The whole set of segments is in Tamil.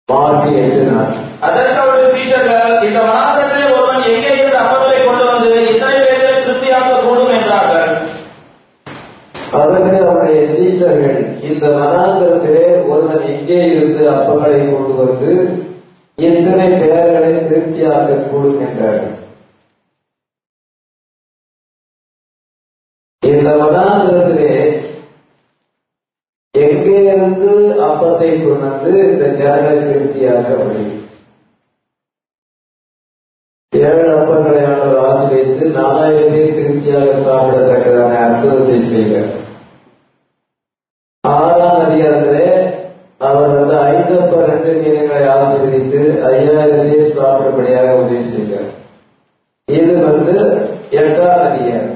மாற்றி எட்டினார் அதற்கு அவருடைய சீஷர்கள் இந்த வனாந்தரத்திலே ஒருவன் எங்கே இருந்து அப்பங்களை கொண்டு வந்து இத்தனை பேர்களை திருப்தியாக்க கூடும் என்றார்கள் அதற்கு அவருடைய சீசர்கள் இந்த வனாந்தரத்திலே ஒருவன் எங்கே இருந்து அப்பங்களை கொண்டு வந்து இத்தனை பேர்களை திருப்தியாக்க கூடும் என்றார்கள் இந்த வனாந்தரத்திலே எங்கே இருந்து அப்பத்தை கொண்டு வந்து இந்த ஜனங்களை திருப்தியாக்க முடியும் ஏழு அப்பங்களை ஆண்டவர் ஆசிரியத்து நாலாயிரம் பேர் திருப்தியாக சாப்பிடத்தக்கதான அற்புதத்தை செய்கிறார் ஆறாம் அதிகாரத்திலே அவர் வந்து ஐந்தப்ப ரெண்டு மீனங்களை ஆசீர்வதித்து ஐயாயிரம் பேர் சாப்பிடும்படியாக உதவி செய்கிறார் இது வந்து எட்டாம் அதிகாரம்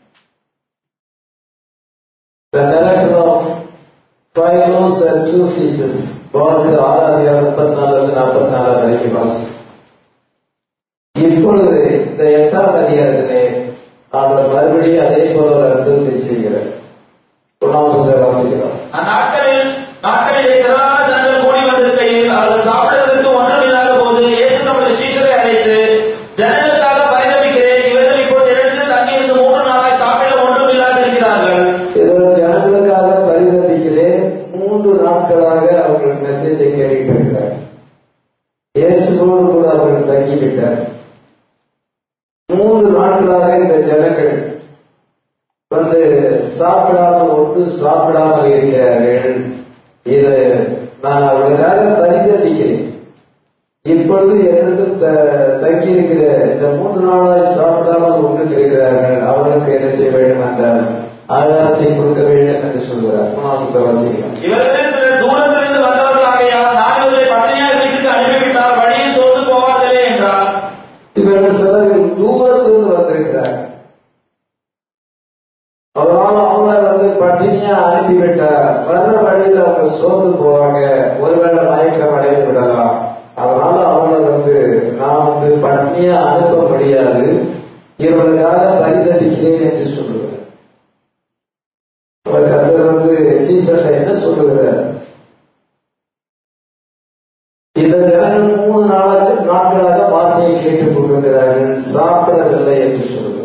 The miracle of five loaves and two fishes. வாழ்ந்து ஆறாம் அதிகாரம் முப்பத்தி நாலுல நாற்பத்தி நாலாம் வரைக்கும் வாசி இப்பொழுது இந்த எட்டாம் அதிகாரத்திலே அவர் மறுபடியும் அதே போல ஒரு அற்புதத்தை செய்கிறார் ஒன்றாம் வாசிக்கிறார் அந்நாட்களில் நாட்களிலே திரளான ஜனங்கள் கூடி வந்திருக்கையில் அவர்கள் சாப்பிடுவதற்கு ஒன்றும் இல்லாத போது இயேசு தமது சீஷரை அழைத்து ஜனங்களுக்காக பரிதபிக்கிறேன் இவர்கள் இப்போது எழுந்து தங்கியிருந்து மூன்று நாளாய் சாப்பிட ஒன்றும் இல்லாது இருக்கிறார்கள் இவர் ஜனங்களுக்காக பரிதபிக்கிறேன் மூன்று நாட்களாக அவர்கள் மெசேஜை கேட்டுட்டு இருக்கிறார் இயேசுவோடு கூட அவர்கள் தங்கிவிட்டார் மூன்று நாட்களாக இந்த ஜனங்கள் வந்து சாப்பிடாமல் ஒன்று சாப்பிடாமல் இருக்கிறார்கள் இது நான் அவர்களுக்காக பரிதபிக்கிறேன் இப்பொழுது என்னிடம் த- தங்கியிருக்கிற இந்த மூன்று நாளாய் சாப்பிடாமல் ஒன்று இருக்கிறார்கள் அவர்களுக்கு என்ன செய்ய வேண்டும் என்றால் ஆகாரத்தை கொடுக்க வேண்டும் என்று சொல்கிறார் மூணாவது வாசிக்கலாம் இவர்களில் சிலர் தூரத்திலிருந்து வந்தவர்களாகையால் நான் இவர்களை பட்டினியார் வீட்டுக்கு அனுப்பிவிட்டால் வழியில் சோர்ந்து போவார்களே என்றார் இவர்கள் சிலர் தூரத்திலிருந்து வந்திருக்கிறார்கள் அதனால அவங்கள வந்து பட்டினியா அனுப்பிவிட்டார் வர்ற வழியில அவங்க சோர்ந்து போவாங்க ஒருவேளை மயக்கம் அடைந்து விடலாம் அதனால அவங்கள வந்து நான் வந்து பட்டினியா அனுப்ப முடியாது இவர்களுக்காக பரிதபிக்கிறேன் என்று சொல்லுகிறார் அவர் கர்த்தர் வந்து சீசர்ல என்ன சொல்லுகிறார் இந்த ஜனங்கள் மூணு நாளாக நாட்களாக வார்த்தையை கேட்டுக் கொண்டிருக்கிறார்கள் சாப்பிடவில்லை என்று சொல்லுகிறார்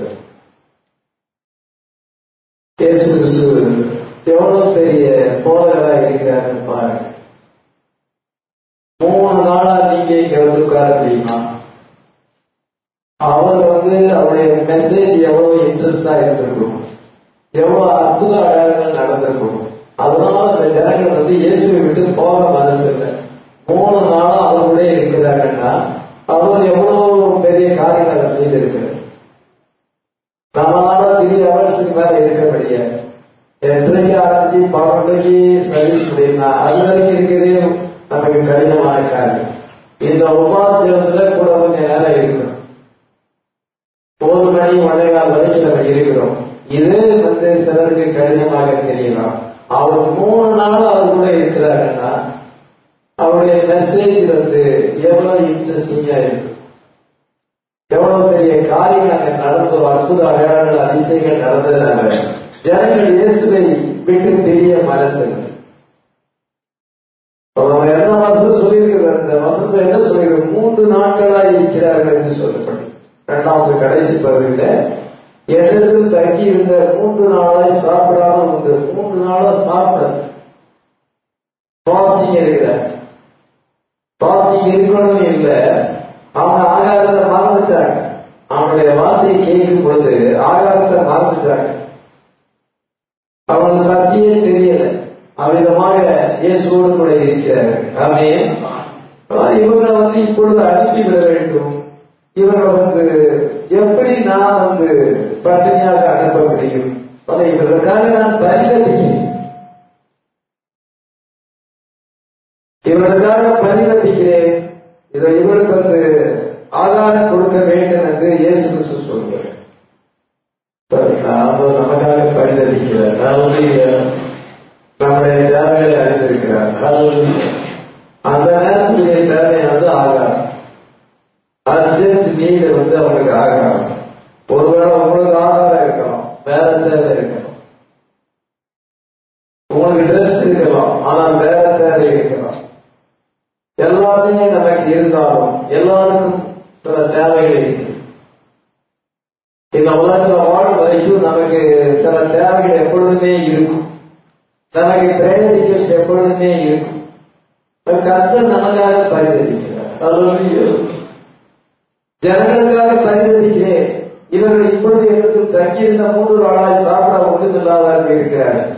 இயேசு கிறிஸ்து எவ்வளவு பெரிய போதகரா இருக்கிறார் பாருங்க மூணு நாளா நீங்க இங்க வந்து உட்கார முடியுமா அவர் வந்து அவருடைய மெசேஜ் எவ்வளவு இன்ட்ரெஸ்டா இருந்திருக்கும் எவ்வளவு அற்புத அடையாளங்கள் நடந்திருக்கும் அதனால அந்த ஜனங்கள் வந்து இயேசுவை விட்டு போக மனசு இல்லை மூணு நாளா அவருடைய இருக்கிறாங்கன்னா அவர் எவ்வளவு பெரிய காரியங்களை செய்திருக்கிறார் நம்மளால திரிய அவசியம் மேல இருக்க முடியாது எட்டரைக்கு ஆரம்பிச்சு பன்னெண்டுக்கு சர்வீஸ் முடியுமா அது வரைக்கும் இருக்கிறதே நமக்கு கடினமான காரியம் இந்த உபாத்தியத்துல கூட கொஞ்சம் நேரம் இருக்கணும் ஒரு மணி ஒன்றே கால் வரைக்கும் நம்ம இருக்கிறோம் இது வந்து சிலருக்கு கடினமாக தெரியலாம் அவர் மூணு நாள் அவர் கூட இருக்கிறாருன்னா அவருடைய மெசேஜ் வந்து எவ்வளவு இன்ட்ரெஸ்டிங்கா இருக்கு எவ்வளவு பெரிய காரியங்கள் அங்க நடந்தோ அற்புத அடையாளங்கள் அதிசயங்கள் நடந்ததுனால ஜனங்கள் இயேசுவை விட்டு பெரிய மனசு அவர் என்ன வசனம் சொல்லியிருக்கிறார் அந்த வசனத்தை என்ன சொல்லியிருக்கிறார் மூன்று நாட்களாய் இருக்கிறார்கள் என்று சொல்லப்படும் இரண்டாவது கடைசி பகுதியில என்னிடத்தில் தங்கி இருந்த மூன்று நாளாய் சாப்பிடாமல் உண்டு மூன்று நாளா சாப்பிட பாசிங் இருக்கிறார் பாசிங் இருக்கணும் இல்லை அவங்க ஆகாரத்தை மறந்துட்டாங்க அவனுடைய வார்த்தையை கேட்கும் பொழுது ஆகாரத்தை மறந்துட்டாங்க அவனுக்கு பசியே தெரியல அவ்விதமாக இயேசுவோடு கூட இருக்கிறார்கள் ஆமே இவங்களை வந்து இப்பொழுது அனுப்பிவிட வேண்டும் இவங்களை வந்து எப்படி நான் வந்து பட்டினியாக அனுப்ப முடியும் அதை இவர்களுக்காக நான் பரிதபிக்கிறேன் இவர்களுக்காக பரிதபிக்கிறேன் இதை இவருக்கு வந்து ஆதாரம் கொடுக்க வேண்டும் என்று இயேசு கிறிஸ்து சொல்கிறார் அவர் நமக்காக பரிதவிக்கிறார் Hallelujah. நம்முடைய தேவைகளை அறிந்திருக்கிறார் Hallelujah. அந்த நேரத்துடைய தேவை வந்து ஆகாரம் அர்ஜென்ட் நீடு வந்து அவங்களுக்கு ஆகாரம் ஒருவேளை உங்களுக்கு ஆதாரம் இருக்கலாம் வேற தேவை இருக்கலாம் உங்களுக்கு ட்ரெஸ் இருக்கலாம் ஆனால் வேற தேவை இருக்கலாம் எல்லாமே நமக்கு இருந்தாலும் எல்லாருக்கும் சில தேவைகள் இருக்கு இந்த உலகத்துல வாழும் வரைக்கும் நமக்கு சில தேவைகள் எப்பொழுதுமே இருக்கும் நமக்கு பிரேரிக்கஸ் எப்பொழுதுமே இருக்கும் கர்த்தர் நமக்காக பரிதவிக்கிறார் அல்லேலூயா. ஜனங்களுக்காக பரிதவிக்கிறேன் இவர்கள் இப்பொழுது எனக்கு தங்கியிருந்த மூன்று நாளாய் சாப்பிட ஒன்றுமில்லாதவர்கள் இருக்கிறார்கள்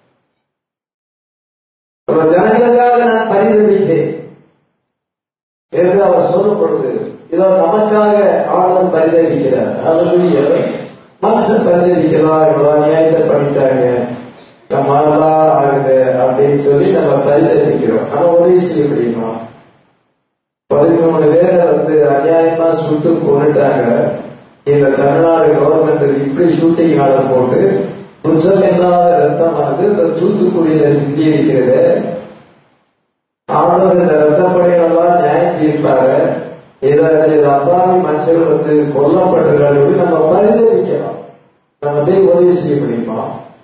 அவர் ஜனங்களுக்காக நான் பரிதவிக்கிறேன் என்று அவர் சொல்லும் பொழுது இதோ நமக்காக ஆளுநர் பரிதவிக்கிறார் அல்லேலூயா. மனுஷன் பரிதவிக்கிறார் இவ்வளவு நியாயத்தை பண்ணிட்டாங்க நம்மளாம் ஆகுது அப்படின்னு சொல்லி நம்ம பரிதவிக்கிறோம் ஆனா உதவி செய்ய முடியுமா பதிமூணு பேரை வந்து அநியாயமா சுட்டு கொண்டுட்டாங்க இந்த தமிழ்நாடு கவர்மெண்ட் இப்படி ஷூட்டிங் ஆர்டர் போட்டு குற்றம் இல்லாத ரத்தமானது இந்த தூத்துக்குடியில சிந்தி இருக்கிறது ஆனவர் இந்த ரத்தப்படைகளெல்லாம் நியாயம் தீர்ப்பாரு இதை அப்பாவி மனுஷர்கள் வந்து கொல்லப்பட்டிருக்காங்க நம்ம பரிதவிக்கலாம் நம்ம போய் உதவி செய்ய முடியுமா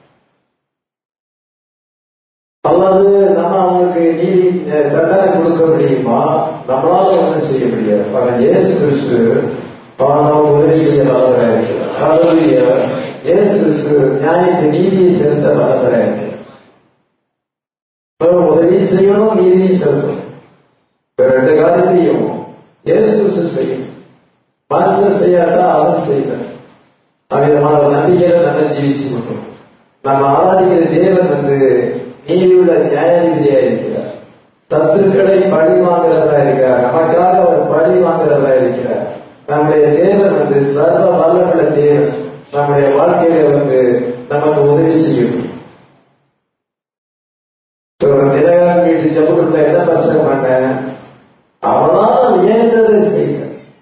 அல்லது நம்ம அவங்களுக்கு நீதி அஹ், தண்டனை கொடுக்க முடியுமா நம்மளால ஒன்றும் செய்ய முடியாது ஆனா இயேசு கிறிஸ்து அவன் உதவி செய்ய வல்லவராக இயேசு கிறிஸ்து நியாயத்தை நீதியை செலுத்த வல்லவராக உதவி செய்யணும் நீதியும் செலுத்தணும் இந்த ரெண்டு காரியத்தையும் இயேசு கிறிஸ்து செய்யும் மனுஷன் செய்யாட்டா அவன் செய்வார் அவ்விதமான ஒரு நம்பிக்கையில நம்ம ஜீவிச்சு கொண்டோம் நம்ம ஆராதிக்கிற தேவன் வந்து நீதியுள்ள நியாயாதிபதியா இருக்கிறார் சத்துருக்களை பழி வாங்குறதா இருக்கிறார் நமக்காக அவர் பழி வாங்குறதா இருக்கிறார் நம்முடைய தேவன் வந்து சர்வ வல்லமுள்ள தேவன் நம்முடைய வாழ்க்கையில வந்து நமக்கு உதவி செய்யும் தினகரன் வீட்டு ஜபுக்குள்ள என்ன பிரச்சனை பண்ண அவனால் இயன்றதை செய்ய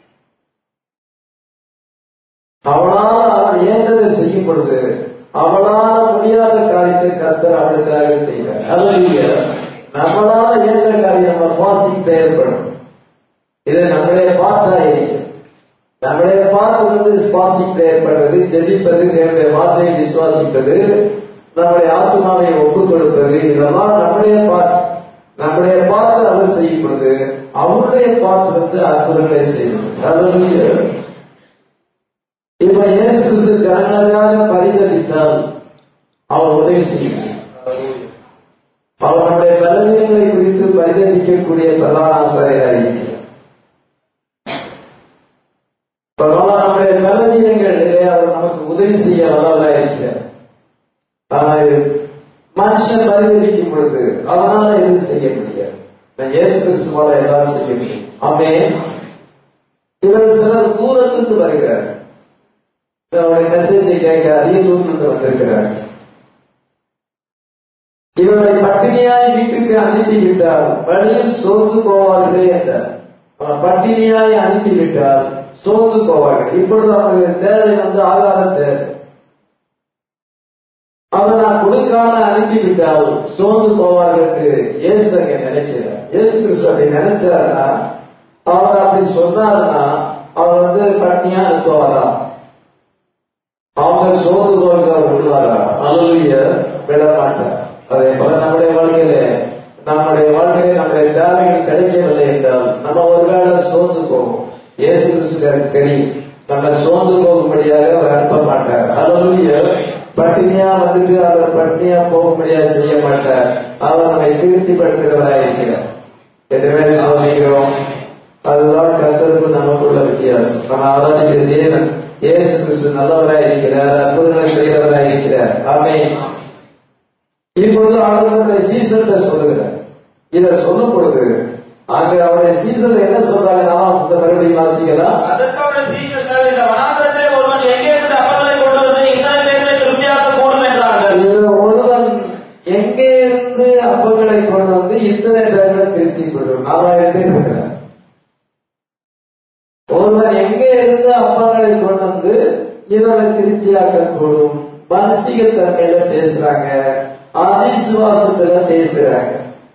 அவனால் அவன் இயன்றதை செய்யும் பொழுது அவளால முடியாத காரியத்தை கர்த்தர் அவளுக்காக செய்தார் அல்ல நம்மளால இயன்ற காரியம் நம்ம சுவாசிக்க ஏற்படும் இது நம்முடைய பாச்சா இருக்கு நம்முடைய பார்த்து வந்து சுவாசிக்க ஏற்படுவது ஜெபிப்பது தேவனுடைய வார்த்தையை விசுவாசிப்பது நம்முடைய ஆத்மாவை ஒப்புக் கொடுப்பது இதெல்லாம் நம்முடைய பார்த்து நம்முடைய பார்த்து அவர் செய்யும் பொழுது அவருடைய பார்த்து வந்து அற்புதங்களை செய்வது அல்ல இப்ப இயேசு கிறிஸ்து ஜனங்களுக்காக பரிதவித்தால் அவர் உதவி செய்யும் அவர் நம்முடைய பலவீனங்களை குறித்து பரிதவிக்கக்கூடிய பிரதான ஆசிரியராக இருக்கிறார் பரவாயில்ல நம்முடைய பலவீனங்களிலே அவர் நமக்கு உதவி செய்ய வல்லவராக இருக்கிறார் ஆனால் மனுஷன் பரிதவிக்கும் பொழுது அவனால எதுவும் செய்ய முடியாது நான் இயேசு கிறிஸ்துவால எல்லாரும் செய்ய முடியும் ஆமே இவர் சிலர் தூரத்திலிருந்து வருகிறார்கள் அவருடைய மெசேஜை கேட்க அதிக தூரத்திலிருந்து வந்திருக்கிறார் இவர்களை பட்டினியாய் வீட்டுக்கு அனுப்பிவிட்டால் வழியில் சோர்ந்து போவார்களே என்றார் அவன் பட்டினியாய் அனுப்பிவிட்டால் சோர்ந்து போவார்கள் இப்பொழுது அவர்களுக்கு தேவை வந்து ஆகாரம் தேவை அதை நான் கொடுக்காம அனுப்பிவிட்டால் சோர்ந்து போவார்கள் என்று இயேசு அங்க நினைக்கிறார் இயேசு கிறிஸ்து அப்படி நினைச்சாருன்னா அவர் அப்படி சொன்னாருன்னா அவர் வந்து பட்டினியா அனுப்புவாரா அவங்க சோர்ந்து போய் அவர் விடுவாரா அலுவலிய விட மாட்டார் அதே போல நம்முடைய வாழ்க்கையில நம்முடைய வாழ்க்கையில நம்முடைய தேவைகள் கிடைக்கவில்லை என்றால் நம்ம ஒரு வேளை சோர்ந்து போவோம் இயேசு கிறிஸ்துக்கு தெரியும் நம்ம சோர்ந்து போகும்படியாக அவர் அனுப்ப மாட்டார் அலுவலிய பட்டினியா வந்துட்டு அவர் பட்டினியா போகும்படியாக செய்ய மாட்டார் அவர் நம்மை திருப்திப்படுத்துகிறவராக இருக்கிறார் எதுவுமே விசுவாசிக்கிறோம் அதுதான் கர்த்தருக்கு நமக்குள்ள வித்தியாசம் நம்ம ஆராதிக்கிற தேவன் இயேசு கிறிஸ்து நல்லவராய் இருக்கிறார் அற்புதங்களை செய்கிறவராய் இருக்கிறார் ஆமே இப்பொழுது அவர்களுடைய சீசன்ல சொல்லுகிறார் இத சொல்லும் பொழுது அங்க அவருடைய சீசன்ல என்ன சொல்றாங்க நாமாசத்தை மறுபடியும் வாசிக்கலாம் அதற்கு அவருடைய சீஷர்கள் இந்த வனாந்தரத்திலே ஒருவன் எங்கே இருந்து அப்பங்களை கொண்டு வந்து இத்தனை பேர்களை திருப்தியாக்க கூடும் என்றார்கள் இதுல ஒருவன் எங்கே இருந்து அப்பங்களை கொண்டு வந்து இத்தனை பேர்களை திருத்தி கொள்ளும் நாலாயிரம் பேர் இருக்கிறார் ஒருவன் எங்கே இருந்து அப்பங்களை கொண்டு வந்து இவரை திருப்தியாக்க கூடும் மனசிக தன்மையில பேசுறாங்க அவிசுவாசத்துல பேசுறாங்க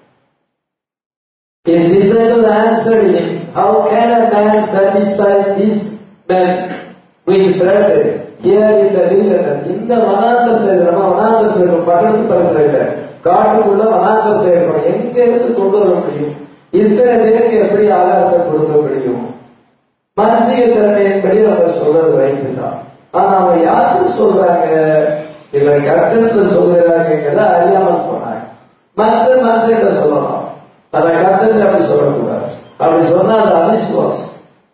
His disciple answered him, How can a man satisfy this man with bread here in the wilderness? இந்த வனாந்தரத்தில் நம்ம வனாந்தரத்தில் இருக்கோம் பக்கத்து பக்கத்தில் இல்ல காட்டுக்குள்ள வனாந்தரத்தில் இருக்கோம் எங்க இருந்து கொண்டு வர முடியும் இத்தனை பேருக்கு எப்படி ஆகாரத்தை கொடுக்க முடியும் மனசிக தன்மையின்படி அவங்க சொல்றது ரைட்டு தான் ஆனா அவங்க யாருக்கு சொல்றாங்க இல்ல கட்டத்தை சொல்கிறாங்கிறத அறியாமல் போனாங்க மனுஷன் மனுஷன் சொல்லலாம் அதை கட்டத்தை அப்படி சொல்லக்கூடாது அப்படி சொன்னா அது அவிசுவாசம்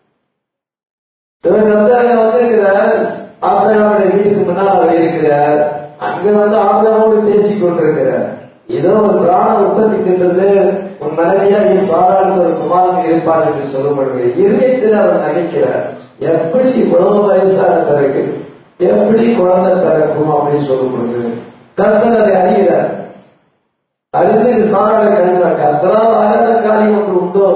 இவர் வந்து அங்க வந்திருக்கிறார் ஆபிரகாமுடைய வீட்டுக்கு முன்னால் அவர் இருக்கிறார் அங்க வந்து ஆபிரகாமோடு பேசிக் கொண்டிருக்கிறார் ஏதோ ஒரு பிராண உற்பத்தி திட்டத்து உன் மனைவியா நீ சாராளுக்கு ஒரு குமாரன் இருப்பார் என்று சொல்லப்படுகிறது இதயத்தில் அவர் நகைக்கிறார் எப்படி இவ்வளவு வயசான பிறகு எப்படி குழந்தை பிறக்கும் அப்படின்னு சொல்லப்படுது கர்த்தர் அதை அறிகிறார் அறிந்து சாராளை கழிவார் கர்த்தரால் ஆகாத காரியம் ஒன்று உண்டோ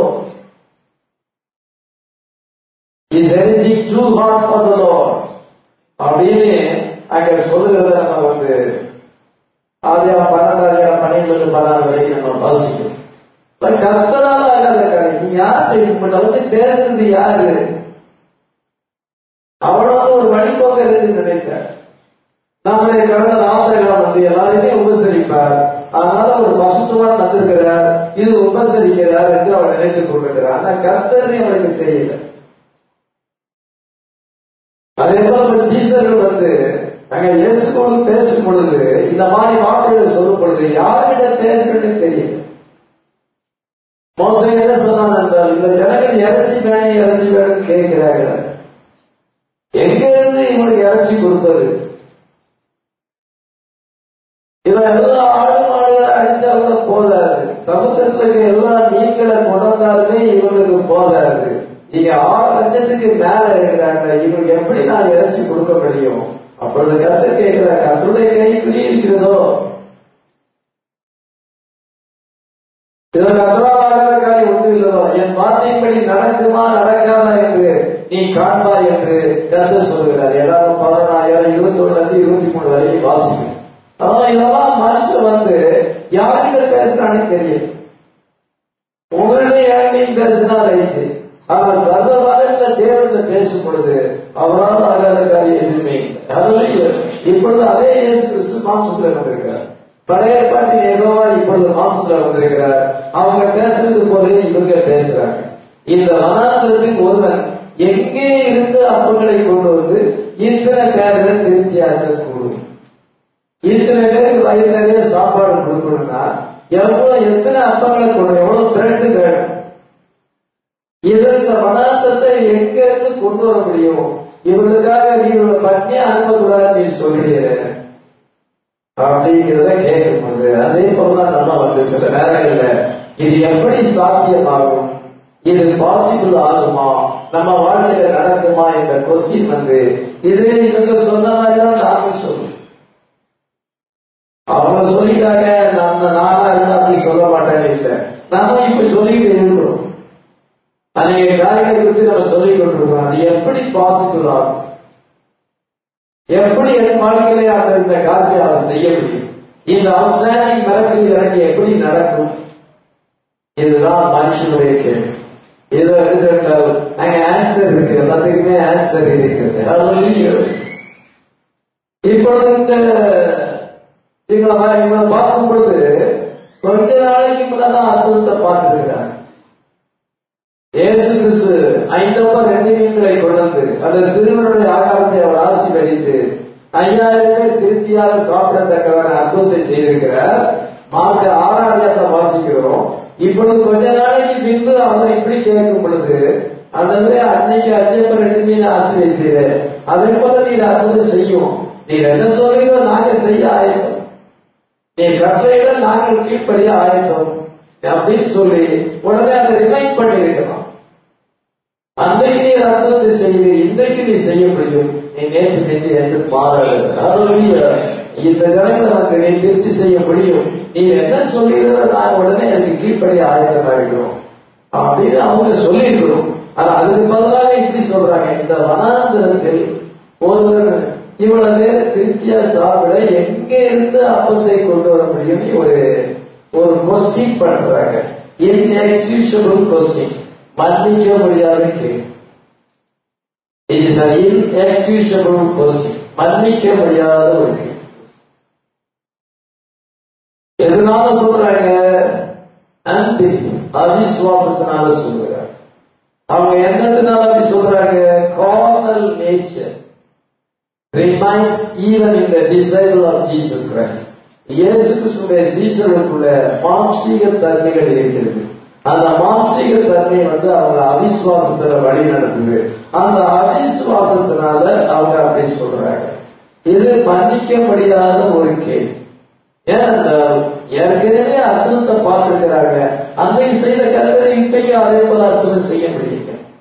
is anything too hard for the lord அப்படின்னு அங்க சொல்லுகிறத நம்ம வந்து ஆதியா பன்னெண்டாயிரம் பன்னிரெண்டு பதினாறு வரைக்கும் நம்ம வாசிக்கணும் பட் கர்த்தரால் ஆகாத காரியம் நீ யாரு உங்கள்ட்ட வந்து பேசுறது யாரு அவ்வளவு ஒரு வழிபோக்கர் என்று நினைத்தார் நம்முடைய கடந்த ஆசிரியர் வந்து எல்லாருமே உபசரிப்பார் அதனால ஒரு பசுத்துவம் தந்திருக்கிறார் இது உபசரிக்கிறார் என்று அவர் நினைத்துக் கொண்டிருக்கிறார் ஆனா கர்த்தர்னு அவருக்கு தெரியல அதே போல சீசர்கள் வந்து அங்க இயேசுவோடு பேசும் பொழுது இந்த மாதிரி வார்த்தைகளை சொல்லும் பொழுது யாரிடம் பேசுறதுன்னு தெரியல மோசம் என்ன சொன்னான் என்றால் இந்த ஜனங்கள் இறைச்சி வேணும் இறைச்சி வேணும் கேட்கிறார்கள் எங்க இருந்து இவங்களுக்கு இறைச்சி கொடுப்பது இவன் எல்லா ஆடு மாடுகளை அடிச்சா கூட போதாது சமுத்திரத்துல இருக்க எல்லா மீன்களை கொண்டாந்தாலுமே இவங்களுக்கு போதாது நீங்க ஆறு லட்சத்துக்கு மேல இருக்கிறாங்க இவங்களுக்கு எப்படி நான் இறைச்சி கொடுக்க முடியும் அப்பொழுது கத்து கேட்கிற கத்துடைய கை பிடி இருக்கிறதோ இதற்கு அன்றாடாத காரியம் ஒன்றும் இல்லதோ என் வார்த்தையின்படி நடக்குமா நடக்காதா என்று நீ காண்பாய் என்று கருத்து சொல்கிறார் எல்லாரும் பதினாயிரம் இருபத்தி ஒண்ணுல இருந்து இருபத்தி மூணு வரைக்கும் வாசிக்கும் ஆனா இதெல்லாம் மனுஷன் வந்து யார்கிட்ட பேசுறான்னு தெரியும் உங்களுடைய யார்கிட்டையும் பேசுனா ரைட்டு ஆனா சர்வ வளர்ந்த தேவன்ல பேசும் பொழுது அவரால் ஆகாத காரியம் எதுவுமே இல்லை அதுல இப்பொழுது அதே இயேசு கிறிஸ்து மாம்சத்துல வந்திருக்கிறார் பழைய பாட்டி ஏகோவா இப்பொழுது மாம்சத்துல வந்திருக்கிறார் அவங்க பேசுறது போல இவங்க பேசுறாங்க இந்த வனாந்திரத்தின் ஒருவன் எங்கே இருந்து அப்பங்களை கொண்டு வந்து இத்தனை பேர்களை திருப்தியாக்க கூடும் இத்தனை பேருக்கு வயிறு நிறைய சாப்பாடு கொடுக்கணும்னா எவ்வளவு எத்தனை அப்பங்களை கொண்டு எவ்வளவு பிரெண்டு வேணும் இது இந்த வனாந்தத்தை எங்க இருந்து கொண்டு வர முடியும் இவங்களுக்காக நீ இவங்களை பட்டினியா அனுப்பக்கூடாது நீ சொல்றீங்க அப்படிங்கிறத கேட்கும்போது அதே போலதான் நம்ம வந்து சில நேரங்கள்ல இது எப்படி சாத்தியமாகும் இது பாசிபிள் ஆகுமா நம்ம வாழ்க்கையில நடக்குமா என்ற கொஸ்டின் வந்து இது இவங்க சொன்ன மாதிரி தான் நாங்க சொல்லுவோம் அவங்க சொல்லிட்டாங்க நம்ம நானா இருந்தா அப்படி சொல்ல மாட்டேன்னு இல்லை நாம இப்ப சொல்லிட்டு இருக்கிறோம் அநேக காரியங்களை குறித்து நம்ம சொல்லிக் கொண்டிருக்கோம் அது எப்படி பாசிபிள் ஆகும் எப்படி என் வாழ்க்கையிலே அந்த இந்த காரியத்தை அவர் செய்ய முடியும் இந்த அவுட்ஸ்டாண்டிங் மிரக்கல் எனக்கு எப்படி நடக்கும் இதுதான் மனுஷனுடைய கேள்வி இது ரிசல்ட் அங்க ஆன்சர் இருக்கு எல்லாத்துக்குமே ஆன்சர் இருக்கிறது Hallelujah. இப்பொழுது இந்த இவங்களை இவங்களை பார்க்கும் பொழுது கொஞ்ச நாளைக்கு முன்னதான் அற்புதத்தை பார்த்திருக்கிறாங்க இயேசு கிறிஸ்து ஐந்தப்ப ரெண்டு மீன்களை கொண்டு வந்து அந்த சிறுவனுடைய ஆகாரத்தை அவர் ஆசீர்வதித்து ஐயாயிரம் பேர் திருப்தியாக சாப்பிடத்தக்கவன அற்புதத்தை செய்திருக்கிறார் மார்க்க ஆறாம் அதிகாரத்தை வாசிக்கிறோம் இப்பொழுது கொஞ்ச நாளைக்கு பின்பு அவர் இப்படி கேட்கும் பொழுது அல்லது அன்னைக்கு அஞ்சப்ப ரெண்டு மீன் ஆசீர்வதித்தீரு அதே போல நீர் அற்புதம் செய்யும் நீர் என்ன சொல்றீங்களோ நாங்க செய்ய ஆயத்தம் நீ கட்டளையில நாங்கள் கீழ்ப்படிய ஆயத்தம் அப்படின்னு சொல்லி உடனே அதை ரிமைண்ட் பண்ணி இருக்கலாம் அன்றைக்கு நீ அற்புதத்தை செய்து இன்றைக்கு நீ செய்ய முடியும் நீ நேற்று நின்று என்று மாறல இந்த ஜனங்களை வந்து நீ திருப்தி செய்ய முடியும் நீ என்ன சொல்லிடுறத நான் உடனே அதுக்கு கீழ்ப்படிய ஆயத்தமாகிடும் அப்படின்னு அவங்க சொல்லியிருக்கணும் ஆனா அதுக்கு பதிலாக இப்படி சொல்றாங்க இந்த வனாந்திரத்தில் ஒருவர் இவ்வளவு நேரம் திருப்தியா சாப்பிட எங்க இருந்து அப்பத்தை கொண்டு வர முடியும் ஒரு ஒரு கொஸ்டின் பண்றாங்க இன்எக்ஸ்கியூசபிள் கொஸ்டின் மன்னிக்க முடியாத கேள்வி it is an inexcusable question மன்னிக்க முடியாத ஒரு கேள்வி எதனால சொல்றாங்க அன்பிரிவு அவிசுவாசத்தினால சொல்லுகிறார் அவங்க என்னத்தினால அப்படி சொல்றாங்க carnal nature remains even in the disciple of Jesus Christ இயேசு கிறிஸ்துடைய சீசனுக்குள்ள மாம்சீக தன்மைகள் இருக்கிறது அந்த மாம்சீக தன்மை வந்து அவங்க அவிசுவாசத்துல வழி நடக்குது அந்த அவிசுவாசத்தினால அவங்க அப்படி சொல்றாங்க இது மன்னிக்க முடியாத ஒரு கேள்வி ஏனென்றால் ஏற்கனவே அற்புதத்தை பார்த்திருக்கிறாங்க அன்றைக்கு செய்த கல்வரை இப்பையும் அதே போல அற்புதம் செய்ய முடியல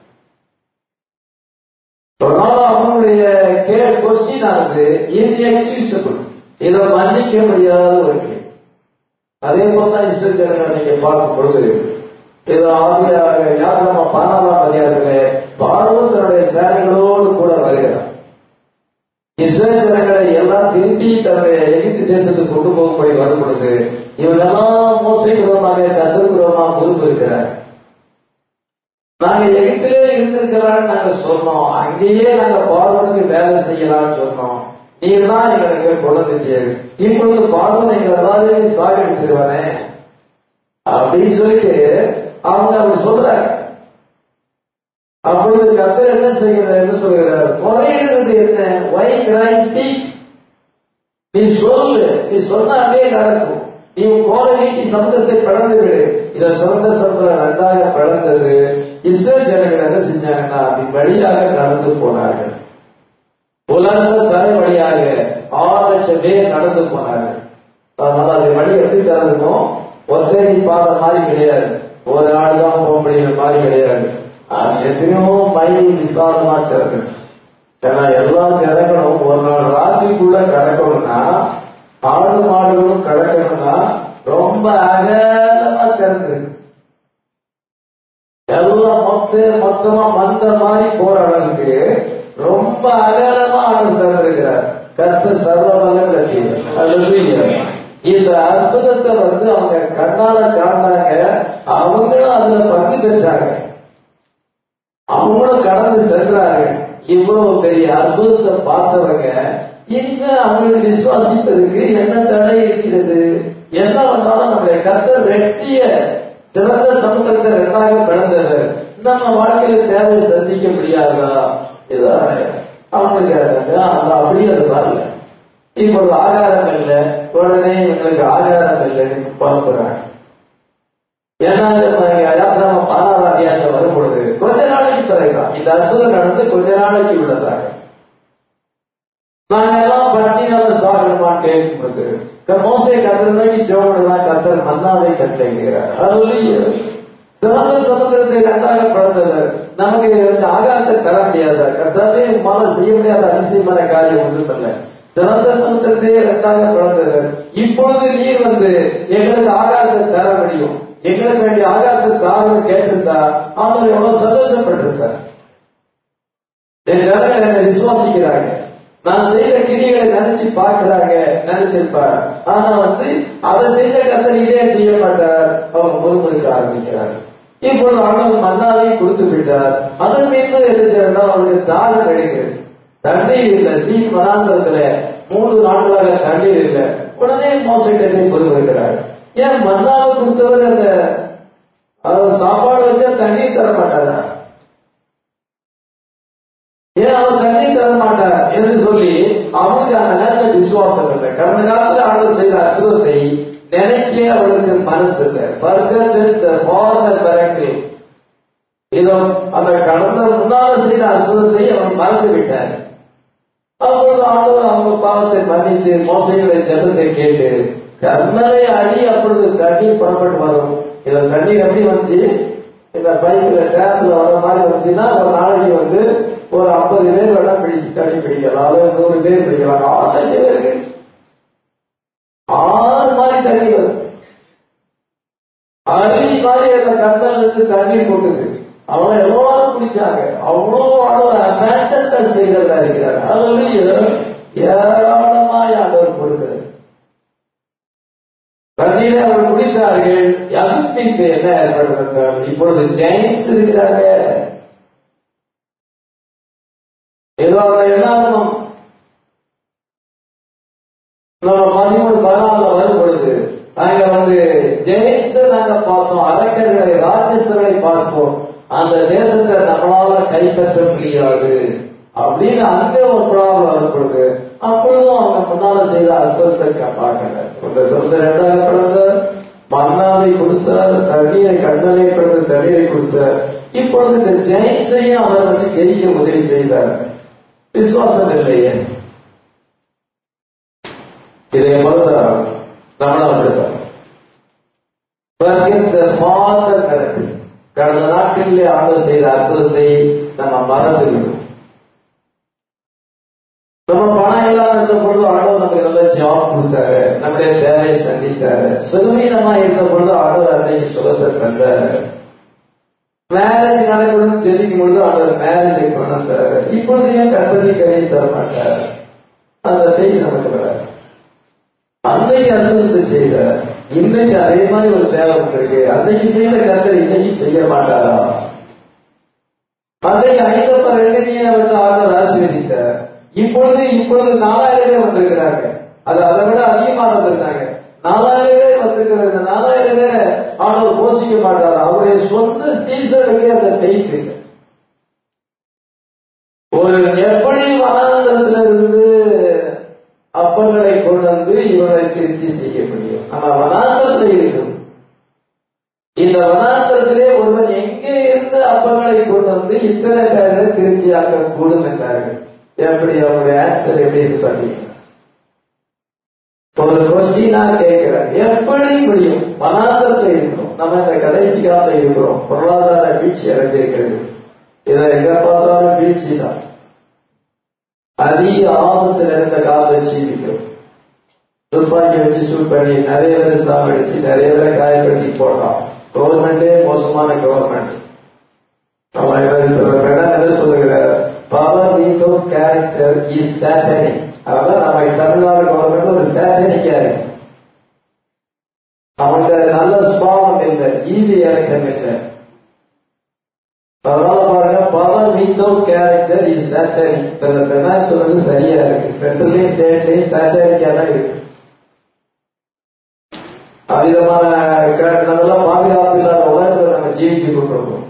அதனால அவங்களுடைய கே கொஸ்டின் ஆனது இன்எக்ஸ்கியூசபிள் இதை மன்னிக்க முடியாத ஒரு கேள்வி அதே போல தான் இஸ்ரேல் நீங்க பார்க்கும் பொழுது இது ஆதியாக யாத்திரமா பதினாலாம் அதிகாரத்திலே பார்வத்தனுடைய சேனைகளோடு கூட வருகிறார் இஸ்ரேல் ஜனங்களை எல்லாம் திரும்பி தன்னுடைய எகிப்து தேசத்துக்கு கொண்டு போகும்படி வரும் பொழுது இவங்கெல்லாம் மோசைபுரமாக கத்திரபுரமாக முதுகு இருக்கிறார் நாங்க எகிப்திலே இருந்திருக்கலாம்னு நாங்க சொன்னோம் அங்கேயே நாங்க பார்வனுக்கு வேலை செய்யலாம்னு சொன்னோம் நீங்க தான் எங்களுக்கு குழந்தை இப்பொழுது பார்வன் எங்களை எல்லாரையும் சாகடிச்சிருவானே அப்படின்னு சொல்லிட்டு அவங்க அப்படி சொல்றாங்க அப்பொழுது கத்தர் என்ன செய்கிறார் என்ன சொல்கிறார் முறையிடுறது என்ன வை கிரைஸ்டி நீ சொல்லு நீ சொன்னாலே நடக்கும் நீ கோலை நீட்டி சமுத்திரத்தை பிளந்து விடு இத சிறந்த சமுத்திரம் ரெண்டாக பிளந்தது இஸ்ரேல் ஜனங்கள் என்ன செஞ்சாங்கன்னா அது வழியாக நடந்து போனார்கள் உலர்ந்த தரை வழியாக ஆறு லட்சம் பேர் நடந்து போனார்கள் அதனால அது வழி எப்படி திறந்துக்கும் ஒத்தடி பாத மாதிரி கிடையாது ஒரு ஆள் தான் போக முடியுற மாதிரி கிடையாது அது எத்தனையோ மைல் விசாலமா திறந்து ஏன்னா எல்லா ஜனங்களும் ஒரு நாள் ராத்திரிக்குள்ள கடக்கணும்னா ஆடு மாடுகளும் கடக்கணும்னா ரொம்ப அகலமா திறந்துருக்கு எல்லாம் மொத்த மொத்தமா மந்த மாதிரி போற அளவுக்கு ரொம்ப அகலமா ஆண்டு திறந்திருக்கிறார் கத்த சர்வமல்ல இந்த அற்புதத்தை வந்து அவங்க கண்ணால காண்டாங்க அவங்களும் அதுல பங்கு பெற்றாங்க அவங்களும் கடந்து சென்றாங்க இவ்வளவு பெரிய அற்புதத்தை பார்த்தவங்க இங்க அவங்களுக்கு விசுவாசிப்பதற்கு என்ன தடை இருக்கிறது என்ன வந்தாலும் நம்முடைய கத்தர் வெற்றிய சிறந்த சமுத்திரத்தை ரெண்டாக பிளந்தது நம்ம வாழ்க்கையில தேவை சந்திக்க முடியாதா இதான் அவங்களுக்கு அந்த அப்படியே அது வரல இப்பொழுது ஆகாரம் இல்லை உடனே எங்களுக்கு ஆகாரம் இல்லைன்னு பார்க்கிறாங்க ஏன்னா யாத்திராம பாலாறு அத்தியாயத்தில் வரும் பொழுது கொஞ்ச நாளைக்கு பிறகுதான் இந்த அற்புதம் நடந்து கொஞ்ச நாளைக்கு உள்ளதாக நாங்க எல்லாம் பட்டினால சாகணுமான்னு கேட்கும்போது மோசை கத்திரனாக்கி ஜோகனதான் கத்தர் மன்னாவை கட்டளைகிறார் அதுலயும் சிறந்த சமுத்திரத்தை ரெண்டாக பிறந்தது நமக்கு இந்த ஆகாரத்தை தர முடியாத கத்தாவே மாலை செய்ய முடியாத அதிசயமான காரியம் ஒன்று சொல்ல சிறந்த சமுத்திரத்தையே ரெண்டாக பிறந்தது இப்பொழுது நீர் வந்து எங்களுக்கு ஆகாரத்தை தர முடியும் எங்களுக்கு வேண்டிய ஆகாரத்தை தாருன்னு கேட்டிருந்தா அவங்க எவ்வளவு சந்தோஷப்பட்டிருக்கார் என் ஜனங்கள் என்னை விசுவாசிக்கிறாங்க நான் செய்த கிரிகளை நினைச்சு பார்க்கிறாங்க நினைச்சிருப்பார் ஆனா வந்து அதை செஞ்ச கத்தர் இதே செய்ய மாட்டார் அவங்க முறுமுறுக்க ஆரம்பிக்கிறார் இப்பொழுது ஆண்டவர் மன்னாலையும் கொடுத்து விட்டார் அதன் மீது என்ன செய்யறா அவருக்கு தாகம் கிடைக்கிறது தண்ணீர் இல்லை சீன் மனாந்தரத்துல மூன்று நாட்களாக தண்ணீர் இல்லை உடனே மோசடி பொறுப்பிருக்கிறார் ஏன் மன்னாவை கொடுத்தவர் அந்த சாப்பாடு வச்சா தண்ணீர் தர மாட்டாரா ஏன் அவர் தண்ணீர் தர மாட்டார் என்று சொல்லி அவருக்கு அந்த நேரத்தில் விசுவாசம் இல்லை கடந்த காலத்தில் ஆண்டவர் செய்த அற்புதத்தை நினைக்க அவருக்கு மனசு இல்லை ஃபார்னர் கரெக்ட் இதோ அந்த கடந்த முன்னால செய்த அற்புதத்தை அவன் மறந்து விட்டார் அப்பொழுது ஆண்டவர் அவங்க பாவத்தை மன்னித்து மோசைகளை ஜபத்தை கேட்டு கர்மரை அடி அப்பொழுது தண்ணீர் புறப்பட்டு வரும் இத தண்ணீர் எப்படி வந்துச்சு இந்த பைப்ல டேப்ல வர மாதிரி வந்துச்சுன்னா ஒரு நாளைக்கு வந்து ஒரு ஐம்பது பேர் வேணா பிடிச்சு தண்ணி பிடிக்கலாம் அல்லது நூறு பேர் பிடிக்கலாம் ஆறு லட்சம் பேருக்கு ஆறு மாதிரி தண்ணி வரும் அருவி மாதிரி அந்த கண்ணில் இருந்து தண்ணீர் போட்டுது அவங்க எல்லாரும் பிடிச்சாங்க அவ்வளோ அபேண்டன்டா செய்கிறதா இருக்கிறார் அதுல ஏராளமாய் ஆண்டவர் கொடுக்கிறது தண்ணீரை அவர் குடித்தார்கள் யகுப்பிக்கு என்ன ஏற்படுகிறார்கள் இப்பொழுது ஜெயின்ஸ் இருக்கிறாங்க ஏதோ அவங்க எல்லாரும் நம்ம பதிமூணு பதினாலுல வரும் பொழுது நாங்க வந்து ஜெயின்ஸ் நாங்க பார்த்தோம் அரக்கர்களை பார்ப்போம் அந்த தேசத்தை நம்மளால கைப்பற்ற முடியாது அப்படின்னு அங்க ஒரு ப்ராப்ளம் வரும்பொழுது அப்பொழுதும் அவங்க முன்னால செய்த அற்புதத்தை பார்க்கல சொல்ற சொந்த ரெண்டாக பிறந்த மன்னாவை கொடுத்தார் தண்ணீரை கண்ணனை பிறந்த தண்ணீரை கொடுத்தார் இப்பொழுது இந்த ஜெயின்ஸையும் அவர் வந்து ஜெயிக்க உதவி செய்தார் விசுவாசம் இல்லையே இதை மறுத்தார் நம்மளும் அப்படித்தான் Forget the father miracle. கடந்த நாட்களிலே ஆண்டவர் செய்த அற்புதத்தை நம்ம மறந்து விடும் நம்ம பணம் இல்லாம இருந்த பொழுது ஆண்டவர் நமக்கு நல்ல ஜாப் கொடுத்தாரு நம்முடைய தேவையை சந்தித்தாரு சுகவீனமா இருந்த பொழுது ஆண்டவர் அன்னைக்கு சுகத்தை தந்தாரு மேரேஜ் நடக்கணும்னு தெரிவிக்கும் பொழுது ஆண்டவர் மேரேஜை கொண்டு வந்தாரு இப்பொழுது ஏன் கற்பனை கரையை தர மாட்டார் அந்த செய்தி நமக்கு வராது அன்னைக்கு அற்புதத்தை செய்தார் இன்னைக்கு அதே மாதிரி ஒரு தேவை இருக்கு அன்னைக்கு செய்த கருத்தை இன்னைக்கு செய்ய மாட்டாரா அன்னைக்கு ஐந்தப்ப ரெண்டனையே வந்து ஆண்டவர் ஆசீர்வதித்தார் இப்பொழுது இப்பொழுது நாலாயிரம் பேர் வந்திருக்கிறாங்க அது அதை விட அதிகமா வந்திருந்தாங்க நாலாயிரம் பேர் வந்திருக்கிற இந்த நாலாயிரம் பேரை ஆண்டவர் போஷிக்க மாட்டார் அவருடைய சொந்த சீசனுக்கு அந்த ஃபெய்த் இல்லை ஒரு எப்படி வனாந்தரத்துல இருந்து அப்பங்களை கொண்டு வந்து இவனை திருப்தி செய்ய முடியும் நம்ம வனாந்தரத்தில் இருக்கும் இந்த வனாந்தரத்திலே ஒருவன் எங்கே இருந்து அப்பங்களை கொண்டு வந்து இத்தனை பேரை திருப்தியாக்க கூடும் என்றார்கள் எப்படி அவருடைய ஆன்சர் எப்படி இருக்கு பாத்தீங்கன்னா ஒரு கொஸ்டினா கேட்கிறேன் எப்படி முடியும் வனாந்தரத்தில் இருக்கிறோம் நம்ம இந்த கடைசி காலத்தில் இருக்கிறோம் பொருளாதார வீழ்ச்சி அடைஞ்சிருக்கிறது இதை எங்க பார்த்தாலும் வீழ்ச்சி தான் அதிக ஆபத்தில் இருந்த காலத்தை ஜீவிக்கிறோம் துப்பாக்கி வச்சு சூட் பண்ணி நிறைய பேர் சாவடிச்சு நிறைய பேரை காயப்படுத்தி போட்டோம் கவர்மெண்டே மோசமான கவர்மெண்ட் நம்ம என்ன சொல்லுகிறார் power without character is satanic அதான் நம்ம தமிழ்நாடு கவர்மெண்ட் ஒரு சாட்டனிக்கா இருக்கு அவங்க நல்ல சுபாவம் இல்லை ஈதி இறக்கம் இல்லை அதனால பாருங்க power without character is satanic பெண்ணா சொல்றது சரியா இருக்கு சென்ட்ரலையும் ஸ்டேட்லையும் சாட்டனிக்கா தான் இருக்கு அவ்விதமான நம்மெல்லாம் பாதுகாப்பு இல்லாத உலகத்தில் நம்ம ஜீவிச்சு கொண்டிருக்கோம்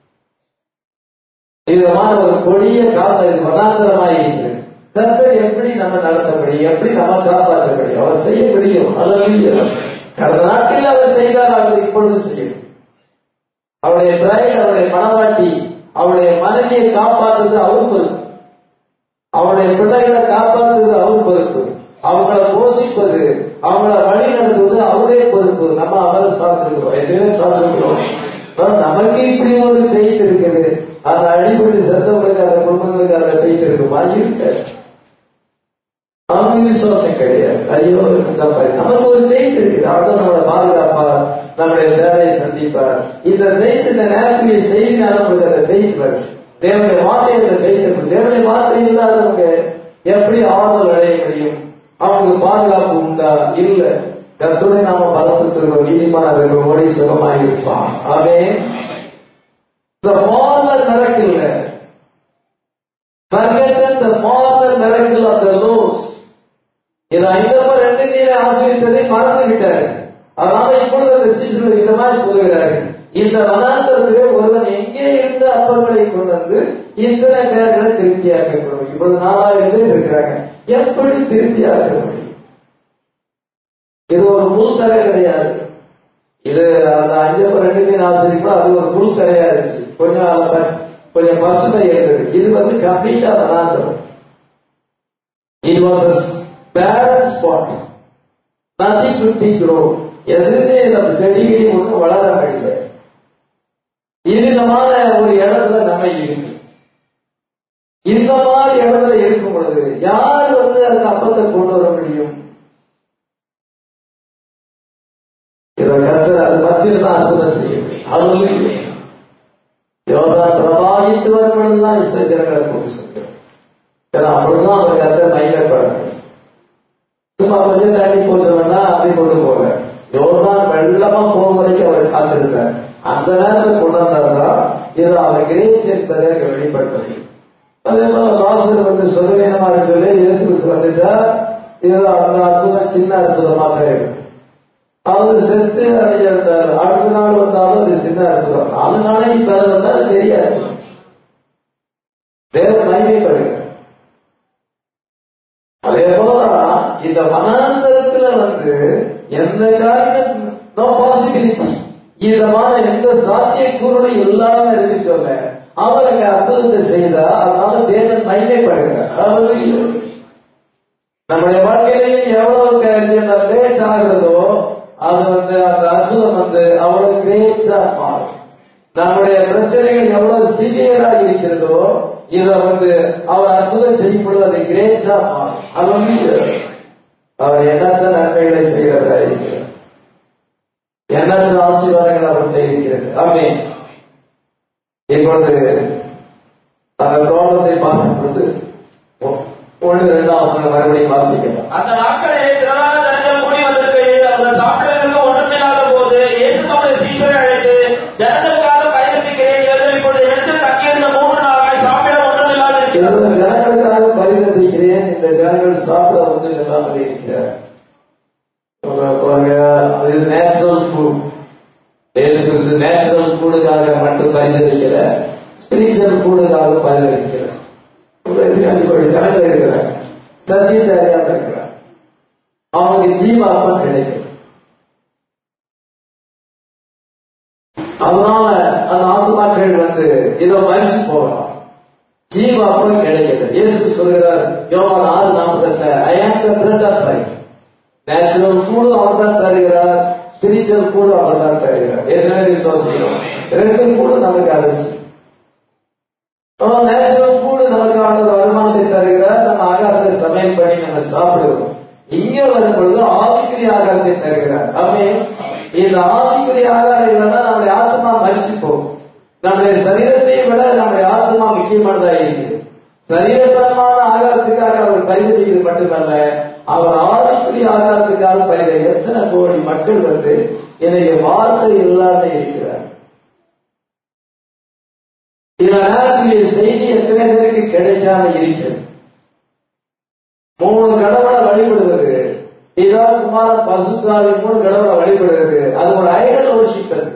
விதமான ஒரு கொடிய காலம் இது மதாந்தரமாக இருக்கு கர்த்தர் எப்படி நம்ம நடத்த முடியும் எப்படி நம்ம காப்பாற்ற முடியும் அவர் செய்ய முடியும் அல்ல கடந்த நாட்டில் அவர் செய்தால் அவர் இப்பொழுது செய்யும் அவருடைய பிரைட் அவருடைய மனவாட்டி அவருடைய மனைவியை காப்பாற்றுறது அவர் பொறுப்பு அவருடைய பிள்ளைகளை காப்பாற்றுறது அவர் பொறுப்பு அவங்கள போஷிப்பது அவங்கள வழி நடத்துவது அவரே பொறுப்பு நம்ம அவரை சார்ந்திருக்கிறோம் எதுவுமே சார்ந்திருக்கிறோம் நமக்கு இப்படி ஒரு ஃபெய்த் இருக்குது அந்த அடிப்படை செத்தவங்களுக்கு அந்த குடும்பங்களுக்கு அந்த ஃபெய்த் இருக்குமா இருக்க அவங்க விசுவாசம் கிடையாது ஐயோ நமக்கு ஒரு ஃபெய்த் இருக்குது அவர் நம்மளை பாதுகாப்பார் நம்முடைய தேவையை சந்திப்பார் இந்த ஃபெய்த் இந்த நேரத்துடைய செய்தினால நமக்கு அந்த ஃபெய்த் வரும் தேவனுடைய வார்த்தை அந்த ஃபெய்த் இருக்கும் தேவனுடைய வார்த்தை இல்லாதவங்க எப்படி ஆறுதல் அடைய முடியும் அவங்களுக்கு பாதுகாப்பு உண்டா இல்ல கத்துரை நாம பலப்படுத்துகிறோம் நீதிமானவர்கள் ஓடி சுகமாக இருப்பான் ஆகவே the father miracle forgotten the father miracle of the Lord இது ஐந்தப்ப ரெண்டு நீரை ஆசிரியத்தை மறந்து விட்டார் அதனால இப்பொழுது அந்த சீசன் இந்த மாதிரி சொல்லுகிறார்கள் இந்த வனாந்தரத்திலே ஒருவன் எங்கே இருந்து அப்பங்களை கொண்டு வந்து இத்தனை பேர்களை திருப்தியாக்கப்படும் இப்போது நாலாயிரம் பேர் இருக்கிறாங்க எப்படி திருப்தியாக்க முடியும் இது ஒரு முள் தரை கிடையாது இது அந்த அஞ்சப்ப ரெண்டு மீன் ஆசிரியப்போ அது ஒரு முள் தரையா இருந்துச்சு கொஞ்சம் அதை கொஞ்சம் பசுமை இருந்தது இது வந்து கம்ப்ளீட்டா வனாந்தரம் it was balance spot nothing to be grow எதுவுமே நம்ம செடிகளையும் ஒன்றும் வளர முடியல இவ்விதமான ஒரு இடத்துல நம்ம இருக்கு இந்த மாதிரி இடத்துல இருக்கும் பொழுது யார் வந்து அதுக்கு அப்பத்தை கொண்டு வர முடியும் இதை கருத்து அது மத்தியில் தான் அற்புதம் செய்ய முடியும் அது யோகா பிரபாகித்து வரும் பொழுதுதான் இஸ்ரேஜனங்களை கொண்டு சொல்கிறோம் ஏன்னா அப்படிதான் அவங்க கருத்தை மையப்பட சும்மா கொஞ்சம் தண்ணி போச்சவன்னா அப்படி கொண்டு போக யோர்தான் வெள்ளமா போக வரைக்கும் அவர் காத்திருந்தார் அந்த நேரத்தில் கொண்டு வந்தார்தான் இது அவர் கிரேச் என்பதை அங்க வெளிப்படுத்தது அதே போல லாசர் வந்து சொல்லுவேனமாக சொல்லி இயேசு வந்துட்டா இது அந்த அற்புதம் சின்ன அற்புதமாக இருக்கும் அவர் செத்து அதை அந்த அடுத்த நாள் வந்தாலும் அது சின்ன அற்புதம் நாலு நாளைக்கு அது வந்தாலும் தெரியாது தேவ மகிமைப்படுகிறார் அதே போல இந்த வனாந்தரத்துல வந்து எந்த காரியம் நோ பாசிபிலிட்டி இதமான எந்த சாத்தியக்கூறுகளும் இல்லாம இருக்கு சொல்ல அவருக்கு அற்புதத்தை செய்தா அதனால தேவன் மகிமைப்படுகிறார் Hallelujah. நம்முடைய வாழ்க்கையிலையும் எவ்வளவு காரியம் லேட் ஆகுறதோ அது வந்து அந்த அற்புதம் வந்து அவ்வளவு கிரேட்ஸா மாறும் நம்முடைய பிரச்சனைகள் எவ்வளவு சிவியரா இருக்கிறதோ இத வந்து அவர் அற்புதம் செய்யும் பொழுது அது கிரேட்ஸா மாறும் அது வந்து அவர் எண்ணற்ற நன்மைகளை செய்கிறதா இருக்கிறார் எண்ணற்ற ஆசீர்வாதங்கள் அவர் இருக்கிறது ஆமே இப்பொழுது அந்த ப்ராப்ளத்தை பார்க்கும் பொழுது ஒ- ஒன்று ரெண்டாம் வசனம் மறுபடியும் வாசிக்கலாம் அந்த நாட்களில் திரளான ஜனங்கள் கூடி வந்திருக்கையில் அவர்கள் சாப்பிடுவதற்கு ஒன்றுமில்லாத போது இயேசு தம்முடைய சீஷரை அழைத்து ஜனங்களுக்காக பயணிக்கிறேன் இவர்கள் இப்பொழுது எடுத்து தங்கியிருந்த மூன்று நாளாய் சாப்பிட ஒன்றுமில்லாது இருக்கிறது இந்த ஜனங்களுக்காக பரிந்துரைக்கிறேன் இந்த ஜனங்கள் சாப்பிட வந்து இல்லாமல் இருக்கிறார் இது நேச்சுரல் ஃபுட் நேச்சுரல் ஃபுட்டுக்காக மட்டும் பரிந்துரைக்கல ஸ்பிரிச்சுவல் ஃபுட்டுக்காக பரிந்துரைக்கிறார் ஜனங்கள் இருக்கிறாங்க சத்தியத்தை அறியாம இருக்கிறார் அவங்களுக்கு ஜீவாப்பம் கிடைக்கும் அதனால அந்த ஆத்மாக்கள் வந்து இதோ மறிச்சு போகலாம் ஜீவாப்பம் கிடைக்கிறது இயேசு சொல்கிறார் யோவான் ஆறு நாற்பத்தெட்டுல I am the bread of life natural food அவர் தான் தருகிறார் ஸ்பிரிச்சுவல் ஃபுட் அவர் தான் தருகிறார் ஏற்கனவே விசுவாசிக்கிறோம் ரெண்டு ஃபுட் நமக்கு அவசியம் நேச்சுரல் ஃபுட் நமக்கான ஒரு வருமானத்தை தருகிறார் நம்ம ஆகாரத்தை சமையல் பண்ணி நம்ம சாப்பிடுவோம் இங்க வரும் பொழுது ஆவிக்குரிய ஆகாரத்தை தருகிறார் ஆமே இந்த ஆவிக்குரிய ஆகாரம் இல்லைன்னா நம்முடைய ஆத்மா மறிச்சு போகும் நம்முடைய சரீரத்தை விட நம்முடைய ஆத்மா முக்கியமானதா இருக்குது சரீரபரமான ஆகாரத்துக்காக அவர் பரிந்துரைக்கிறது மட்டுமல்ல அவர் ஆவிக்குரிய ஆகாரத்துக்காக பரிந்துரை எத்தனை கோடி மக்கள் வந்து எனக்கு வார்த்தை இல்லாத இருக்கிறார் இதனால செய்தி எத்தனை பேருக்கு கிடைக்காம இருக்கிறது மூணு கடவுளை வழிபடுவது இதா குமார பசுத்தாவி மூணு கடவுளை வழிபடுவது அது ஒரு ஐடல் worship அது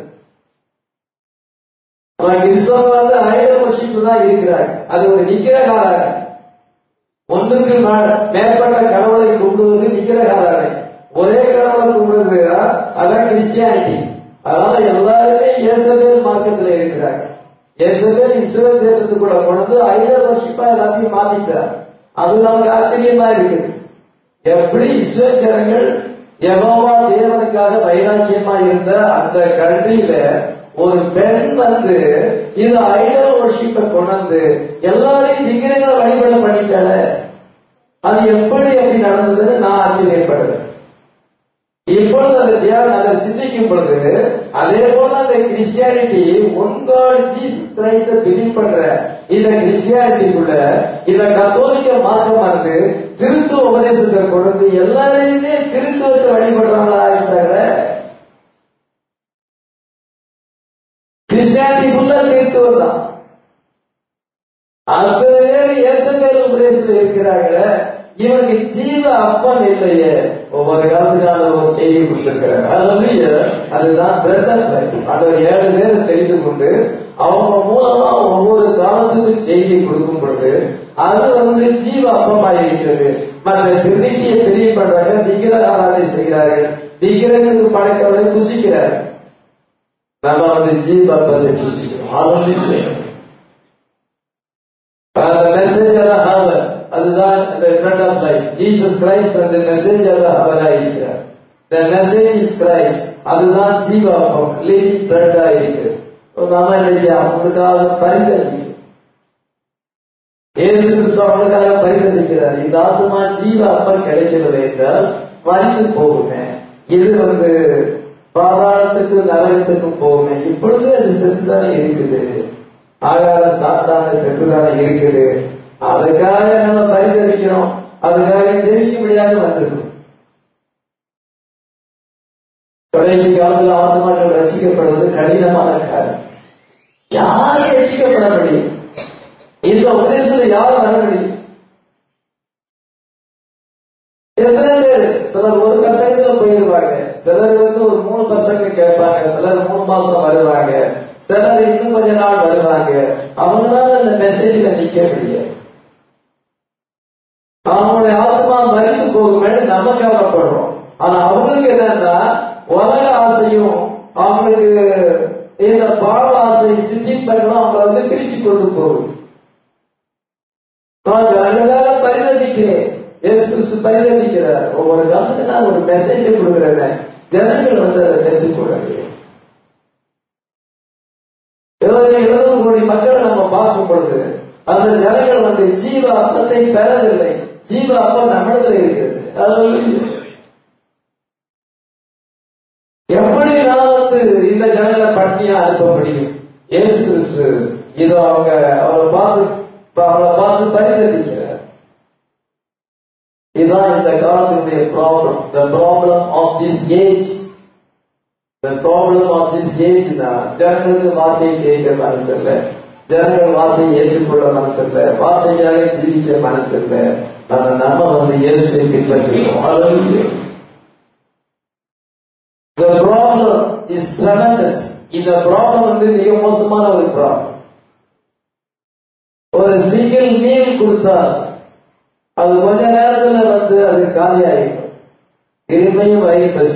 அவன் கிறிஸ்தவங்க வந்து ஐடல் worship தான் இருக்கிறார் அது ஒரு நிக்கிரகாரன் ஒன்றுக்கு மே- மேற்பட்ட கடவுளை கும்பிடுவது நிக்கிரகாரனை ஒரே கடவுளை கும்பிடுவது அதான் கிறிஸ்டியானிட்டி அதனால எல்லாருமே இயேசபேல் மார்க்கத்தில் இருக்கிறாங்க இயேசபேல் இஸ்ரேல் தேசத்துக்குள்ள கொண்டு ஐடல் worship-ஆ எல்லாத்தையும் மாத்திட்டார் அது நமக்கு ஆச்சரியமா இருக்குது எப்படி இஸ்ரேல் ஜனங்கள் யெகோவா தேவனுக்காக வைராக்கியமா இருந்த அந்த கல்வியில ஒரு பெண் வந்து இது ஐடல் worship-அ கொண்டு எல்லாரையும் விக்கிரங்களை வழிபட பண்ணிட்டால அது எப்படி அப்படி நடந்ததுன்னு நான் ஆச்சரியப்படுறேன் இப்பொழுது அந்த தியானம் அதை சிந்திக்கும் பொழுது அதே போல அந்த கிறிஸ்டியானிட்டி உங்கள் ஜீசஸ் கிரைஸ்ட பிலீவ் பண்ற இந்த கிறிஸ்டியானிட்டிக்குள்ள இந்த கத்தோலிக்க மார்க்கம் வந்து திருத்துவ உபதேசத்தை கொண்டு எல்லாரையுமே திருத்துவத்தை வழிபடுறாங்களா இருந்தாங்க கிறிஸ்டியானிட்டிக்குள்ள திருத்துவம் தான் அத்தனை பேர் ஏசமேல் உபதேசத்தில் இருக்கிறாங்களே இவனுக்கு ஜீவ அப்பம் இல்லையே ஒவ்வொரு காலத்துக்கான ஒரு செய்தி கொடுத்திருக்கிறார் அதுல அதுதான் பிரெட் ஆஃப் லைஃப் அந்த ஒரு ஏழு பேர் தெரிந்து கொண்டு அவங்க மூலமா ஒவ்வொரு காலத்துக்கும் செய்தி கொடுக்கும் பொழுது அது வந்து ஜீவ அப்பமாக இருக்கிறது மற்ற திருநீட்டியை தெரிய பண்றாங்க விக்கிரக ஆராதனை செய்கிறார்கள் விக்கிரகத்துக்கு படைக்கவரை புசிக்கிறார்கள் நம்ம வந்து ஜீவ அப்பத்தை புசிக்கிறோம் அதுல அந்த மெசேஜ் அவர் அதுதான் இந்த bread of life Jesus Christ அந்த மெசேஜ் அவராக இருக்கிறார் த மெசேஜ் இஸ் கிரைஸ்ட் அதுதான் ஜீவாப்பம் லிவிங் பிரெட்டா இருக்கு நம்ம இன்னைக்கு அவங்களுக்காக பரிந்தளிக்கிறோம் இயேசு கிறிஸ்து அவங்களுக்காக பரிந்தளிக்கிறார் இந்த ஆத்மா ஜீவ அப்பம் கிடைக்கிறது என்றால் மறித்து போகுமே இது வந்து பாதாளத்துக்கு நரகத்துக்கும் போகுமே இப்பொழுது அது செத்துதானே இருக்குது ஆகாரம் சாப்பிட்டாங்க செத்துதானே இருக்குது அதுக்காக நம்ம பரிதவிக்கிறோம் அதுக்காக ஜெயிக்க முடியாது வந்திருக்கோம் கடைசி காலத்தில் ஆத்மாக்கள் ரசிக்கப்படுவது கடினமான காரியம் யார் ரசிக்கப்பட முடியும் இந்த உபதேசத்தில் யார் வர முடியும் எத்தனை பேர் சிலர் ஒரு கசகத்துல போயிருப்பாங்க சிலர் வந்து ஒரு மூணு பசங்க கேட்பாங்க சிலர் மூணு மாசம் வருவாங்க சிலர் இன்னும் கொஞ்ச நாள் வருவாங்க அவங்களால இந்த மெசேஜ்ல நிக்க முடியாது அவங்களுடைய ஆத்மா மறித்து போகுமே நம்ம கவலைப்படுறோம் ஆனா அவங்களுக்கு என்னன்னா உலக ஆசையும் அவங்களுக்கு இந்த பாவ ஆசை சித்தி பண்ணணும் அவங்களை வந்து பிரிச்சு கொண்டு போகுது நான் ஜனங்களுக்காக பரிதவிக்கிறேன் இயேசு கிறிஸ்து பரிதவிக்கிறார் ஒவ்வொரு காலத்துக்கு நான் ஒரு மெசேஜ் கொடுக்குறேன் ஜனங்கள் வந்து அதை தெரிஞ்சுக்கொள்ளுங்க இருபது இருபது கோடி மக்களை நம்ம பார்க்கும் பொழுது அந்த ஜனங்கள் வந்து ஜீவ அப்பத்தை பெறவில்லை ஜீவ அப்பம் நம்மிடத்தில் இருக்கிறது Hallelujah. எப்படி நான் வந்து இந்த ஜனங்களை பட்டினியா அனுப்ப முடியும் இயேசு கிறிஸ்து இதோ அவங்க அவரை பார்த்து அவளை பார்த்து பரிதவிக்கிறார் இதுதான் இந்த காலத்தினுடைய problem the problem of this age the problem of this age தான் ஜனங்களுக்கு வார்த்தையை கேட்க மனசு இல்லை ஜனங்கள் வார்த்தையை ஏற்றுக்கொள்ள மனசு இல்லை வார்த்தைக்காக ஜீவிக்க மனசு இல்லை ஆனா நம்ம வந்து இயேசுவை பின்பற்றுகிறோம் Hallelujah. The problem is tremendous. இந்த ப்ராப்ளம் வந்து மிக மோசமான ஒரு ப்ராப்ளம் ஒரு சிங்கிள் மீல் கொடுத்தா அது கொஞ்ச நேரத்துல வந்து அது காலியாயிடும் திரும்பியும் வயிறு பசி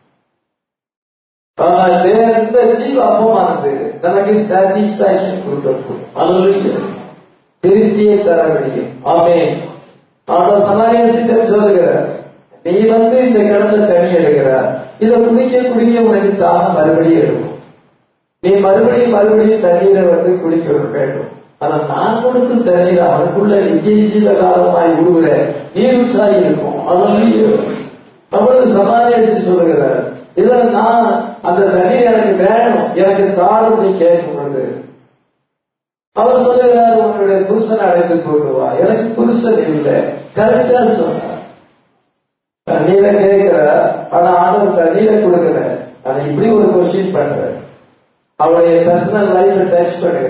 ஆனா வேற இந்த ஜீவ அப்பமானது நமக்கு சாட்டிஸ்பாக்சன் கொடுக்கும் அல்ல திருப்தியை தர முடியும் ஆமே ஆனால் சமாளியம் சொல்லுகிறார் நீ வந்து இந்த கிணத்துல தண்ணி எடுக்கிறார் இதை குடிக்க குடிக்க உனக்கு தாகம் மறுபடியும் எடுக்கும் நீ மறுபடியும் மறுபடியும் தண்ணீரை வந்து குடிக்க வேண்டும் ஆனா நான் கொடுக்கும் தண்ணீர் அவனுக்குள்ள விஜயசீல காலமாய் விடுகிற நீரூற்றாய் இருக்கும் அதனால நம்மளுக்கு சமாளித்து சொல்லுகிறார் இதை நான் அந்த தண்ணீர் எனக்கு வேணும் எனக்கு தாரும் நீ கேட்கும் பொழுது அவர் சொல்லுகிறார் உன்னுடைய புருஷனை அழைத்து கொண்டு வா எனக்கு புருஷன் இல்லை கரெக்டா சொன்னார் தண்ணீரை கேட்கிற ஆனா ஆண்டவர் தண்ணீரை கொடுக்கல ஆனா இப்படி ஒரு கொஸ்டின் பண்ற அவருடைய பர்சனல் லைஃப் டச் பண்ணுகிற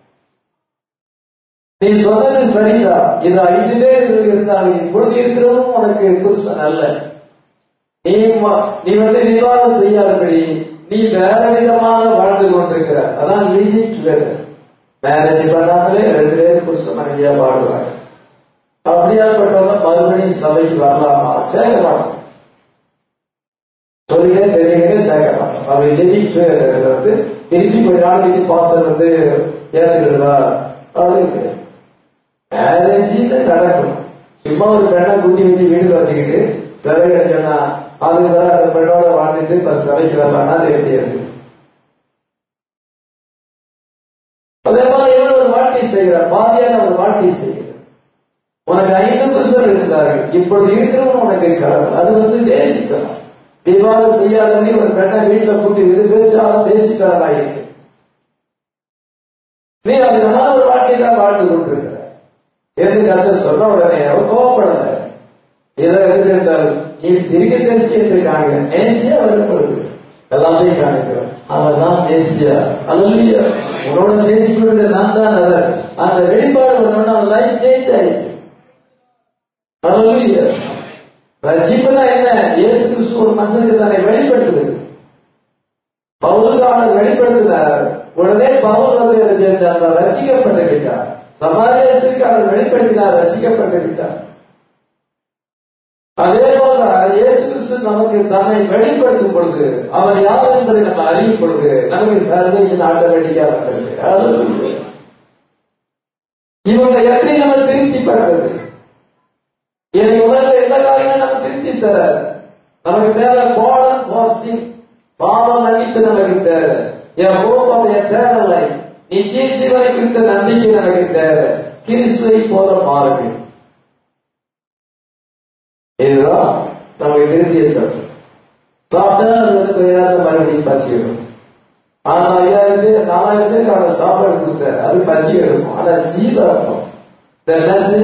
நீ சொன்னது சரிதான் இது ஐந்திலே இருந்தாலும் இப்பொழுது இருக்கிறதும் உனக்கு புருஷன் அல்ல நீ ம- நீ வந்து விவாதம் செய்யாதபடி நீ வேற விதமாக வாழ்ந்து கொண்டிருக்கிற அதான் லீடிங் டுகெதர் மேரேஜ் பண்ணாமலே ரெண்டு பேரும் புருஷன் மனைவியா வாழ்வாங்க அப்படியாப்பட்டவங்க மறுபடியும் சபைக்கு வரலாமா சேர்க்க மாட்டோம் சொல்லிட்டே பெரியவங்க சேர்க்க மாட்டோம் அவர் லிவிங் வந்து திருப்பி கொஞ்ச நாளைக்கு பாசம் வந்து ஏற்றுக்கிறதா அவருக்கு மேரேஜ் நடக்கணும் சும்மா ஒரு பெண்ணை கூட்டி வச்சு வீடு வச்சுக்கிட்டு சிலை சொன்னா அது வர அந்த பெண்ணோட வாழ்ந்துட்டு இப்ப சிலைக்கு வரலாம்னா அது எப்படி இருக்கு அதே மாதிரி இவன் ஒரு வாழ்க்கை செய்கிறார் பாதியான ஒரு வாழ்க்கை செய்கிறார் உனக்கு ஐந்து புருஷர் இருந்தார்கள் இப்பொழுது இருக்கிறவன் உனக்கு இருக்காது அது வந்து தேசித்தனம் விவாதம் செய்யாதவனே ஒரு பெண்ணை வீட்டுல கூட்டி இது பேச்சாலும் தேசித்தனமாயிருக்கு நீ அது விதமான ஒரு வாழ்க்கை தான் வாழ்ந்து கொண்டிருக்கிற என்று கருத்து சொன்ன உடனே அவன் கோவப்படல இதை எடுத்திருந்தால் நீ திருக்க தெரிசி எடுத்திருக்காங்க நேசியா வரும்பொழுது எல்லாத்தையும் காணிக்கிறோம் அவன் தான் நேசியா அல்ல உன்னோட நேசிக்கிறது நான் தான் அவர் அந்த வெளிப்பாடு வரணும்னா அவன் லைஃப் சேஞ்ச் ஆயிடுச்சு அல்ல ரட்சிப்புனா என்ன இயேசு கிறிஸ்து ஒரு மனுஷனுக்கு தன்னை வெளிப்படுத்துது பவுலுக்கு அவனை வெளிப்படுத்தினார் உடனே பவுல் வந்து என்ன செஞ்சார் ரசிக்கப்பட்டு விட்டார் சமாஜத்திற்கு அவர் வெளிப்படுத்தினார் ரசிக்கப்பட்டு விட்டார் அதே போல இயேசு கிறிஸ்து நமக்கு தன்னை வெளிப்படுத்தும் பொழுது அவர் யார் என்பதை நம்ம அறியும் பொழுது நமக்கு சர்வேஷன் ஆட்டோமேட்டிக்கா வந்தது இவங்க எப்படி நம்ம திருப்தி பண்றது என்னை உலகில் எந்த காரியங்களும் நம்ம திருப்தி தர நமக்கு தேவை பாடம் வாசிங் பாவம் மன்னிப்பு நமக்கு தேவை and hope of eternal life நித்திய ஜீவனை குறித்த நம்பிக்கை நமக்கு தேவை கிறிஸ்துவை போல மாறுது இதுதான் நமக்கு திருப்தியை தரும் சாப்பிட்டா அது வந்து கொஞ்ச நேரத்தில் மறுபடியும் பசி எடுக்கும் ஆனா ஐயாயிரம் பேர் நாலாயிரம் பேருக்கு அவர் சாப்பாடு கொடுத்தாரு அது பசி எடுக்கும் ஆனா ஜீவ அர்த்தம் இந்த மெசேஜ்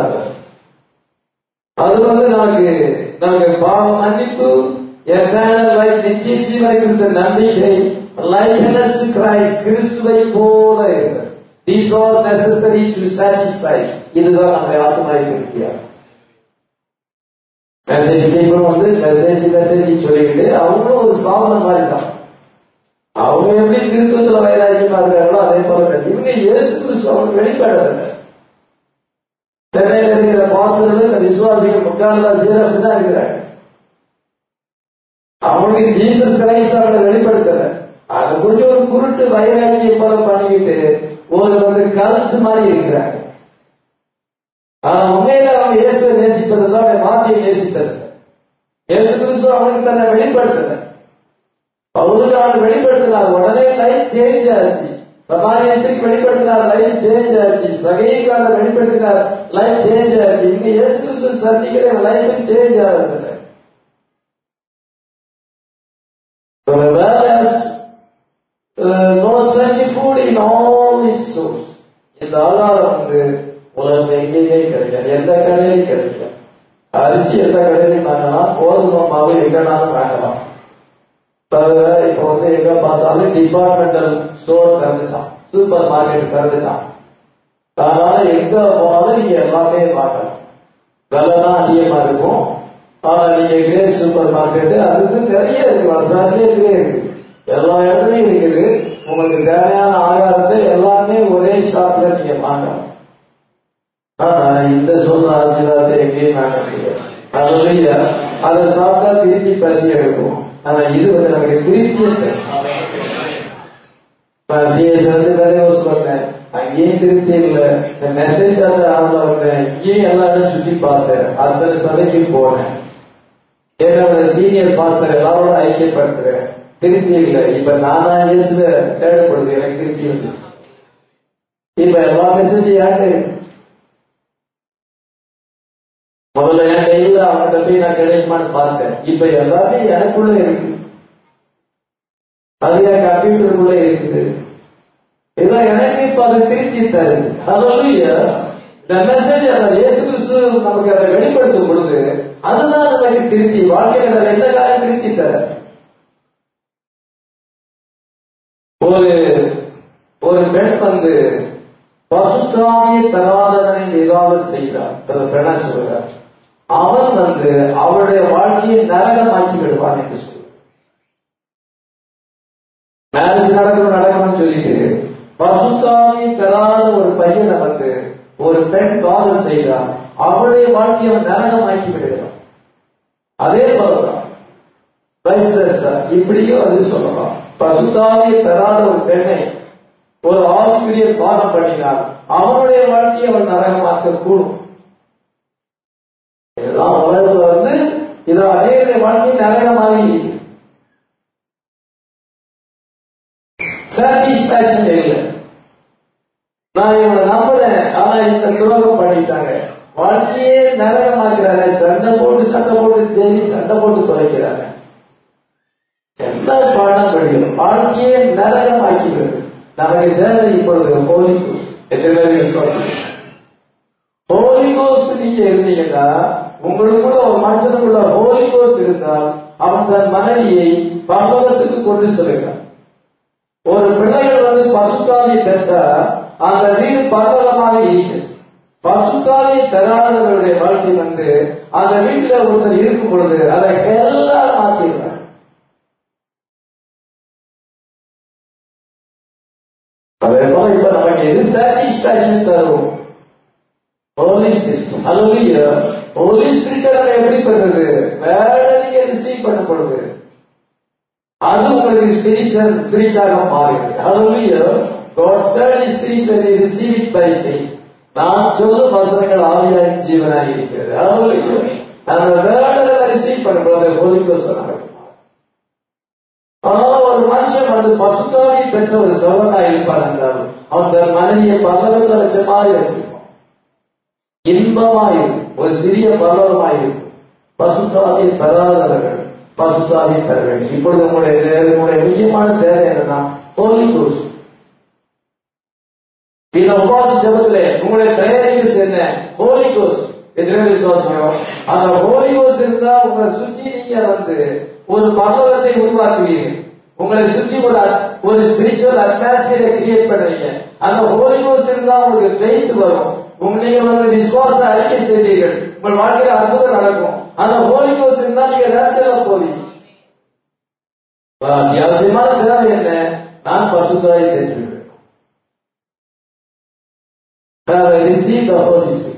அது வந்து நமக்கு நமக்கு பாவம் மன்னிப்பு எட்டர்னல் லைஃப் நித்திய ஜீவனை குறித்த நம்பிக்கை லைஃப்னஸ் கிரைஸ்ட் கிறிஸ்துவை போல இருக்கிறது these are necessary to satisfy இதுதான் நம்ம ஆத்மாய் திருப்தியா மெசேஜ் டீமும் வந்து மெசேஜ் மெசேஜ் சொல்லிக்கிட்டு அவங்களும் ஒரு சாதனம் மாதிரி தான் அவங்க எப்படி திருத்தத்துல வைராக்கியமா இருக்காங்களோ அதே போல கிடையாது. இவங்க இயேசு கிறிஸ்து அவங்க வெளிப்பாடு சென்னையில இருக்கிற பாஸ்டர்கள் இந்த விசுவாசிகள் முக்கால்வாசியர் அப்படிதான் இருக்கிறாங்க அவங்களுக்கு ஜீசஸ் கிரைஸ்ட் அவங்களை வெளிப்படுத்தல அது கொஞ்சம் ஒரு குருட்டு வைராக்கியம் போல பண்ணிக்கிட்டு ஒரு வந்து கருத்து மாதிரி இருக்கிறாங்க ஆனா உண்மையில அவங்க இயேசுவை நேசிப்பதில்லை அவருடைய வார்த்தையை நேசித்தது இயேசு கிறிஸ்து அவனுக்கு தன்னை வெளிப்படுத்தல அவருக்கு அவன் வெளிப்படுத்தினார் உடனே லைஃப் சேஞ்ச் ஆச்சு சமாரியத்துக்கு வெளிப்படுத்தினார் லைஃப் சேஞ்ச் ஆச்சு சகைக்கான வெளிப்படுத்தினார் லைஃப் சேஞ்ச் ஆச்சு இங்க இயேசு கிறிஸ்து சந்திக்கிற லைஃப் சேஞ்ச் ஆகுது Whereas uh, no such food in all its source. இந்த ஆதாரம் வந்து உலகத்துல எங்கேயுமே கிடைக்காது எந்த கடையிலையும் கிடைக்காது அரிசி எந்த கடையிலையும் வாங்கலாம் கோதுமை மாவு எங்கனாலும் வாங்கலாம் தவிர இப்ப வந்து எங்க பார்த்தாலும் டிபார்ட்மெண்டல் ஸ்டோர் திறந்துட்டான் சூப்பர் மார்க்கெட் திறந்துட்டான் அதனால எங்க போனாலும் நீங்க எல்லாமே பார்க்கலாம் விலைதான் அதிகமா இருக்கும் ஆனா நீங்க கிரேஸ் சூப்பர் மார்க்கெட் அதுக்கு நிறைய இருக்கு வசதியே இருக்கு எல்லா இடத்துலயும் இருக்குது உங்களுக்கு தேவையான ஆகாரத்தை எல்லாமே ஒரே ஷாப்ல நீங்க வாங்கலாம் ஆனா இந்த சொல்ற ஆசீர்வாதத்தை எங்கேயும் வாங்க முடியாது அதுலயே அதை சாப்பிட்டா திருப்பி பசி எடுக்கும் ஆனா இது வந்து நமக்கு திருப்தியை தரும் நான் சிஎஸ் வந்து நிறைய சொன்னேன் அங்கேயும் திருப்தி இல்லை இந்த மெசேஜ் அந்த ஆள்ல வந்தேன் இங்கேயும் எல்லா இடம் சுத்தி பார்த்தேன் அத்தனை சபைக்கு போனேன் என்னோட சீனியர் பாஸ்டர் எல்லாரோட ஐக்கியப்படுத்துறேன் திருப்தி இல்லை இப்ப நானா இயேசுல தேவைப்படுது எனக்கு திருப்தி வந்துச்சு இப்ப எல்லா மெசேஜ் யாரு முதல்ல என் கையில அவங்ககிட்ட போய் நான் கிடைக்குமான்னு பார்த்தேன் இப்ப எல்லாமே எனக்குள்ள இருக்கு அது என் கம்ப்யூட்டருக்குள்ள இருக்குது இதெல்லாம் எனக்கு இப்ப அது திருப்தி தருது அதனால இந்த மெசேஜ் அந்த இயேசு கிறிஸ்து நமக்கு அதை வெளிப்படுத்தும் பொழுது அதுதான் நமக்கு திருப்தி வாழ்க்கையில வேற எந்த காரியம் திருப்தி தர ஒரு ஒரு பெண் வந்து பசுத்தாவிய தராதனை ஏதாவது செய்தார் பெண்ணா சொல்கிறார் அவன் வந்து அவருடைய வாழ்க்கையை நரகமாக்கி விடுவான் என்று சொல்றார் மேரேஜ் நடக்கணும் நடக்கணும்னு சொல்லிட்டு பசுத்தாவி பெறாத ஒரு பையனை வந்து ஒரு பெண் காதல் செய்கிறான் அவளுடைய வாழ்க்கையை அவன் நரகமாக்கி விடுகிறான் அதே போலதான் Vice versa. இப்படியும் அது சொல்லலாம் பசுத்தாவியை பெறாத ஒரு பெண்ணை ஒரு ஆவிக்குரிய பாடம் பண்ணினார் அவனுடைய வாழ்க்கையை அவன் நரகமாக்க கூடும் இதெல்லாம் உலகத்துல வந்து இது அநேக வாழ்க்கை நரகமாகி இருக்கு சாட்டிஸ்பாக்சன் இல்லை நான் இவனை நம்புறேன் ஆனா இந்த துரோகம் பண்ணிட்டாங்க வாழ்க்கையே நரகமாக்குறாங்க சண்டை போட்டு சண்டை போட்டு தேடி சண்டை போட்டு துவைக்கிறாங்க என்ன பாடம் படியும் வாழ்க்கையே நரகமாக்கிறது நமக்கு தேவை இப்பொழுது ஹோலி ஹோலி கோஸ்ட் நீங்க இருந்தீங்கன்னா உங்களுக்குள்ள ஒரு மனுஷனுக்குள்ள ஹோலி கோஸ்ட் இருந்தால் அவன் தன் மனைவியை பர்வதத்துக்கு கொண்டு செல்கிறான் ஒரு பிள்ளைகள் வந்து பசுத்தாதி பெற்றா அந்த வீடு பர்வதமாக இருக்கு பசுத்தாதி தராதவர்களுடைய வாழ்க்கை வந்து அந்த வீட்டுல ஒருத்தர் இருக்கும் பொழுது அதை எல்லாம் மாத்திடுறாங்க அதே போல இப்ப நமக்கு எது சாட்டிஸ்பாக்சன் தரும் ஹோலி ஸ்பிரிட் அல்லது ஹோலி ஸ்பிரிட்டை நம்ம எப்படி பெறுறது வேலையை ரிசீவ் பண்ணப்படுது அது உங்களுக்கு ஸ்பிரிச்சுவல் ஸ்பிரிட்டாக மாறுகிறது அல்லது God study spiritually receive it by faith. நான் சொல்லும் வசனங்கள் ஆவியாய் ஜீவனாய் இருக்கிறது Hallelujah. அந்த வேலையை ரிசீவ் பண்ணப்படுறது ஹோலி கோஸ்ட் ஆனால் ஒரு மனுஷன் வந்து பசுத்தாவி பெற்ற ஒரு சோழனா இருப்பான் என்றால் அவன் தன் மனைவியை பல்லவத்தை லட்சமாய் வச்சிருப்பான் இன்பமாயிருக்கும் ஒரு சிறிய பல்லவமாயிருக்கும் பசுத்தாவியை பெறாதவர்கள் பசுத்தாவியை பெற வேண்டும் இப்பொழுது உங்களுடைய தேவை உங்களுடைய முக்கியமான தேவை என்னன்னா ஹோலி கோஸ்ட் இந்த உபாச ஜபத்திலே உங்களுடைய பிரேரிங்ஸ் என்ன ஹோலி கோஸ்ட் எத்தனை விசுவாசம் அந்த ஹோலி கோஸ்ட் இருந்தா உங்களை சுற்றி நீங்க வந்து ஒரு பகவத்தை உருவாக்குவீங்க உங்களை சுற்றி ஒரு ஒரு ஸ்பிரிச்சுவல் அட்மாஸ்பியரை கிரியேட் பண்ணுவீங்க அந்த ஹோலி கோஸ்ட் இருந்தா உங்களுக்கு ஃபெய்த் வரும் உங்க நீங்க வந்து விசுவாச அறிக்கை செய்வீர்கள் உங்கள் வாழ்க்கையில் அற்புதம் நடக்கும் அந்த ஹோலி கோஸ் இருந்தா நீங்க ரேப்சர்ல போறீங்க அத்தியாவசியமான தேவை என்ன நான் பசுத்தாய் பெற்றிருக்கிறேன் receive the Holy Spirit.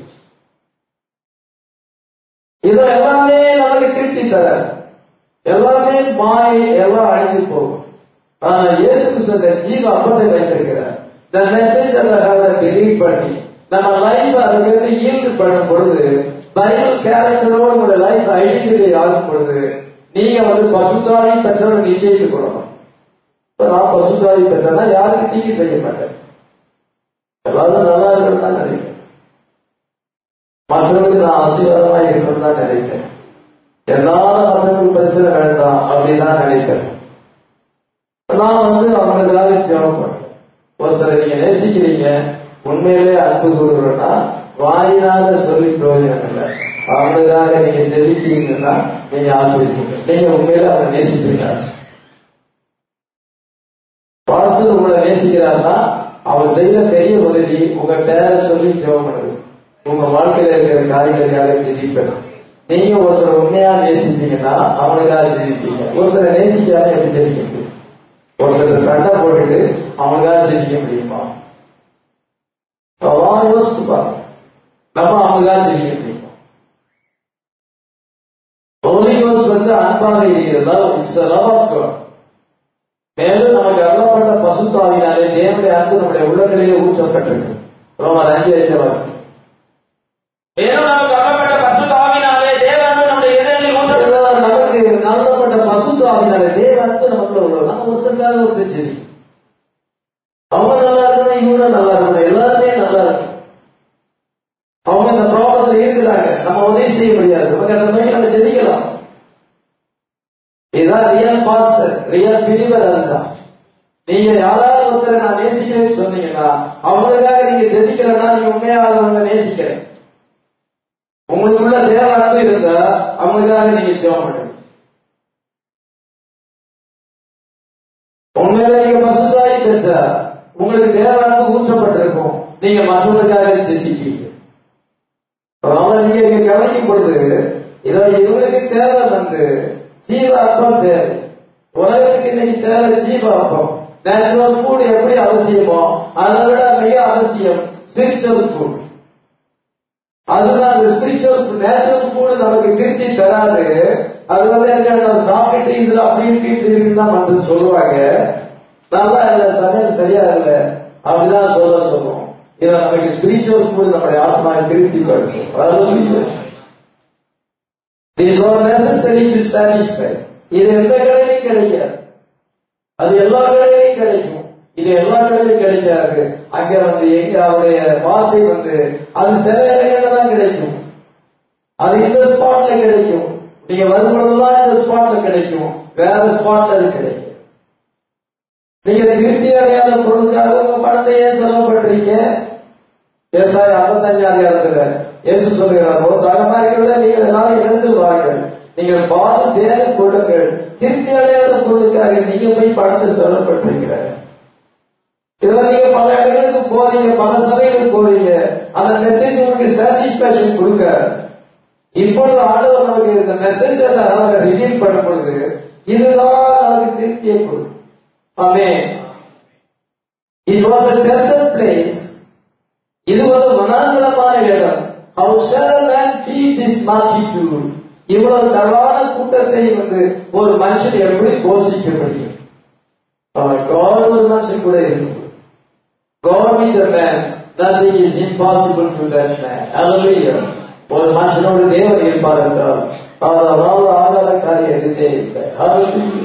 இது எல்லாமே நமக்கு திருப்தி தர எல்லாமே மாயை எல்லாம் அழிந்து போகும் ஆனா இயேசு சொல்ற ஜீவ அப்பத்தை வைத்திருக்கிறார் இந்த மெசேஜ் அதை பிலீவ் பண்ணி நம்ம லைஃப் அதுக்கு ஈல்டு பண்ணும் பொழுது பைபிள் கேரக்டரோடு உங்களோட லைஃப் ஐடென்டிட்டி ஆகும் பொழுது நீங்க வந்து பசுத்தாரி பெற்றவங்க நிச்சயித்துக் கொள்ளணும் இப்ப நான் பசுத்தாரி பெற்றனா யாருக்கு தீங்கு செய்ய மாட்டேன் எல்லாரும் நல்லா இருக்கணும் தான் நினைக்கிறேன் மற்றவங்களுக்கு நான் ஆசீர்வாதமா இருக்கணும் தான் நினைக்கிறேன் எல்லாரும் மற்றவங்களுக்கு பிரச்சனை வேண்டாம் அப்படிதான் நினைக்கிறேன் நான் வந்து அவங்களுக்காக ஜெபம் பண்றேன் ஒருத்தரை நீங்க நேசிக்கிறீங்க உண்மையிலே அன்பு கூறுறோம்னா வாயினால சொல்லி பிரயோஜனம் இல்லை அவங்களுக்காக நீங்க ஜெபிக்கிறீங்கன்னா நீங்க ஆசிரியப்பீங்க நீங்க உண்மையில அதை நேசிப்பீங்க பாசு உங்களை நேசிக்கிறாருன்னா அவர் செய்த பெரிய உதவி உங்க பேரை சொல்லி ஜெபம் பண்ணுது உங்க வாழ்க்கையில இருக்கிற காரியங்களுக்காக ஜெபிப்பது நீங்க ஒருத்தரை உண்மையா நேசிப்பீங்கன்னா அவனுக்காக ஜெபிப்பீங்க ஒருத்தரை நேசிக்காம எப்படி ஜெபிக்க முடியும் ஒருத்தர் சண்டை போட்டுட்டு அவனுக்காக ஜெபிக்க முடியுமா அவன் யோசிச்சு பாருங்க நம்ம அவனுக்காக ஜெபிக்க முடியுமா ஹோலி கோஸ்ட் வந்து அன்பாக இருக்கிறதா இட்ஸ் லவ் ஆஃப் காட் மேலும் நமக்கு அருளப்பட்ட பசுத்தாவினாலே தேவனுடைய அன்பு நம்முடைய உள்ளங்களிலே ஊற்றப்பட்டிருக்கு ரோமர் அஞ்சு அஞ்சு வாசி மேலும் நமக்கு அருளப்பட்ட பரிசுத்த ஆவியினாலே தேவ அன்பு நம்முடைய இதயங்களில் ஊற்றப்பட்டு இதெல்லாம் நமக்கு நல்லப்பட்ட பசுத்தாவினாலே தேவ அன்பு நமக்குள்ள உள்ளது நம்ம ஒருத்தருக்காக ஒருத்தர் சரி அவங்க நல்லா இருக்கணும் இவங்க நல்லா இருக்கணும் எல்லாருமே நல்லா இருக்கணும் அவங்க இந்த ப்ராப்ளத்துல இருக்கிறாங்க நம்ம உதவி செய்ய முடியாது நமக்கு அந்த மாதிரி நம்ம ஜெயிக்கலாம் இதுதான் ரியல் பாஸ்டர் ரியல் பிரிவர் அதுதான் நீங்க யாராவது ஒருத்தரை நான் நேசிக்கிறேன்னு சொன்னீங்கன்னா அவங்களுக்காக நீங்க ஜெபிக்கிறேன்னா நீங்க உண்மையாக அவங்க நேசிக்கிறேன் உங்களுக்குள்ள தேவ அன்பு இருந்தா அவங்களுக்காக நீங்க ஜெபம் பண்ணுங்க உண்மையில நீங்க பசுதாய் பெற்றா உங்களுக்கு தேவ அன்பு ஊற்றப்பட்டிருக்கும் நீங்க மற்றவங்களுக்காக ஜெபிப்பீங்க அவன் நீங்க இங்க கவனிக்கும் பொழுது இதோ இவங்களுக்கு தேவை வந்து ஜீவ அப்பம் தேவை உலகத்துக்கு இன்னைக்கு தேவை ஜீவ அப்பம் நேச்சுரல் ஃபுட் எப்படி அவசியமோ அதை விட மிக அவசியம் ஸ்பிரிச்சுவல் ஃபுட் அதுதான் அந்த ஸ்பிரிச்சுவல் நேச்சுரல் ஃபுட் நமக்கு திருப்தி தராது அது வந்து என்ன சாப்பிட்டு இதுல அப்படி இருக்கு இப்படி இருக்குன்னு தான் மனுஷன் சொல்லுவாங்க நல்லா இல்ல சமையல் சரியா இல்ல அப்படிதான் சொல்ல சொல்லுவோம் இதை நமக்கு ஸ்பிரிச்சுவல் ஃபுட் நம்முடைய ஆத்மா திருப்தி படுத்தும் is all necessary to satisfy இது எந்த கடையிலையும் கிடைக்காது அது எல்லா கடையிலையும் கிடைக்கும் இது எல்லா கடையிலும் கிடைக்காது அங்க வந்து எங்க அவருடைய வார்த்தை வந்து அது சில இடங்கள்ல தான் கிடைக்கும் அது இந்த ஸ்பாட்ல கிடைக்கும் நீங்க வரும்பொழுதுதான் இந்த ஸ்பாட்ல கிடைக்கும் வேற ஸ்பாட்ல அது கிடைக்கும் நீங்க திருப்தி அடையாத பொருளுக்காக உங்க பணத்தை ஏன் செலவு பண்றீங்க விவசாயம் ஐம்பத்தஞ்சாம் அதிகாரத்துல இயேசு சொல்லுகிறாரோ தகமா இருக்கிறத நீங்கள் எல்லாரும் இழந்து வாருங்கள் நீங்கள் பாது தேவை கொள்ளுங்கள் திருப்தி அடையாத பொருளுக்காக நீங்க போய் பணத்தை செலவு பண்றீங்க இதுல நீங்க பல இடங்களுக்கு போறீங்க பல சபைகளுக்கு போறீங்க அந்த மெசேஜ் உங்களுக்கு சாட்டிஸ்பாக்சன் கொடுக்க இப்பொழுது ஆண்டவர் நமக்கு இந்த மெசேஜ் அவர் ரிலீவ் பண்ணும் பொழுது இதுதான் நமக்கு திருப்தியை கொடுக்கும் ஆமே it was a test place இது ஒரு வனாந்தரமான இடம் How shall a man feed this multitude? இவ்வளவு தரவான கூட்டத்தை வந்து ஒரு மனுஷன் எப்படி போஷிக்க முடியும் அவன் God ஒரு மனுஷன் கூட இருக்கும் God is a man nothing is impossible to that man Hallelujah ஒரு மனுஷனோடு தேவன் இருப்பார் என்றால் அவர் அவ்வளவு ஆகாத காரியம் எதுவுமே இல்லை Hallelujah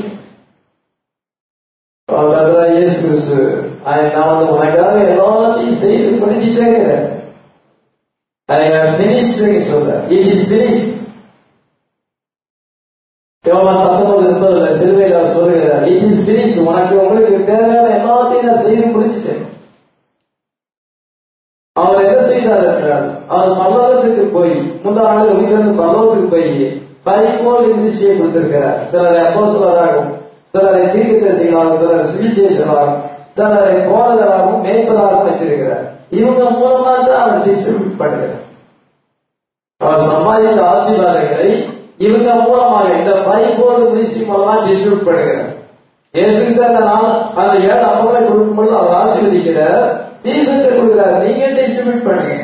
அவர் இயேசு கிறிஸ்து நான் வந்து உனக்காக எல்லாத்தையும் செய்து முடிச்சுட்டே இருக்கிறேன் I have finished சொல்ற it is finished யோவான் பத்தொன்பது முப்பதுல சிறுவையில் அவர் சொல்லுகிறார் it is finished உனக்கு உங்களுக்கு தேவையான எல்லாத்தையும் நான் செய்து முடிச்சிட்டேன் அவர் என்ன செய்தார் என்றால் அவர் பல்லவத்துக்கு போய் முந்தா ஆண்டு உயிரிழந்து பல்லவத்துக்கு போய் பரிபோல் மினிஸ்ட்ரியை கொடுத்திருக்கிறார் சிலரை அப்போசலராகவும் சிலரை தீர்க்கதரிசிகளாகவும் சிலர் சுவிசேஷராகவும் சிலரை போதகராகவும் மேய்ப்பதாகவும் வைத்திருக்கிறார் இவங்க மூலமா தான் அவர் டிஸ்ட்ரிபியூட் பண்ணுகிறார் அவர் சம்பாதித்த ஆசீர்வாதங்களை இவங்க மூலமாக இந்த பைபோர்டு மினிஸ்ட்ரி மூலமா டிஸ்ட்ரிபியூட் பண்ணுகிறார் இயேசுக்கு அந்த நாள் அந்த ஏழு அப்பங்களை கொடுக்கும்போது அவர் ஆசீர்வதிக்கிறார் சீசனுக்கு கொடுக்கிறார் நீங்க டிஸ்ட்ரிபியூட் பண்ணுங்க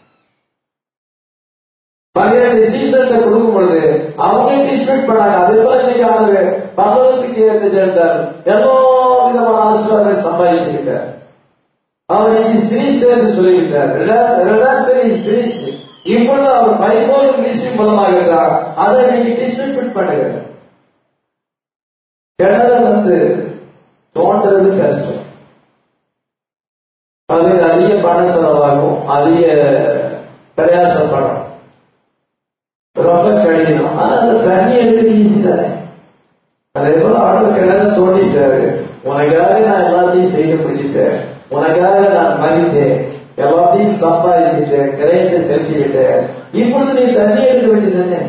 பன்னிரண்டு சீசன்ல கொடுக்கும் பொழுது அவங்க டிஸ்ட்ரிபியூட் பண்ணாங்க அதே போல இன்னைக்கு அவங்க பகவத்துக்கு ஏற்று சேர்ந்தார் எல்லா விதமான ஆசீர்வாதம் சம்பாதித்துக்கிட்டார் அவர் இன்னைக்கு ஸ்ரீஸ் என்று சொல்லிவிட்டார் ரெடான்சரி ஸ்ரீஸ் இப்பொழுது அவர் பைபோல் மினிஸ்ட்ரி மூலமாக இருக்கிறார் அதை இன்னைக்கு டிஸ்ட்ரிபியூட் பண்ணுகிறார் கிணறு வந்து தோன்றது கஷ்டம் அது அதிக பண செலவாகும் அதிக பிரயாசப்படும் ரொம்ப கடினம் ஆனா அந்த தண்ணி எடுத்து ஈஸி தானே அதே போல ஆண்டு கிணறு தோண்டிட்டாரு உனக்காக நான் எல்லாத்தையும் செய்து பிடிச்சிட்டேன் உனக்காக நான் மறித்தேன் எல்லாத்தையும் சம்பாதிக்கிட்டேன் கிரையத்தை செலுத்தி விட்டேன் இப்பொழுது நீ தண்ணி எடுக்க வேண்டியது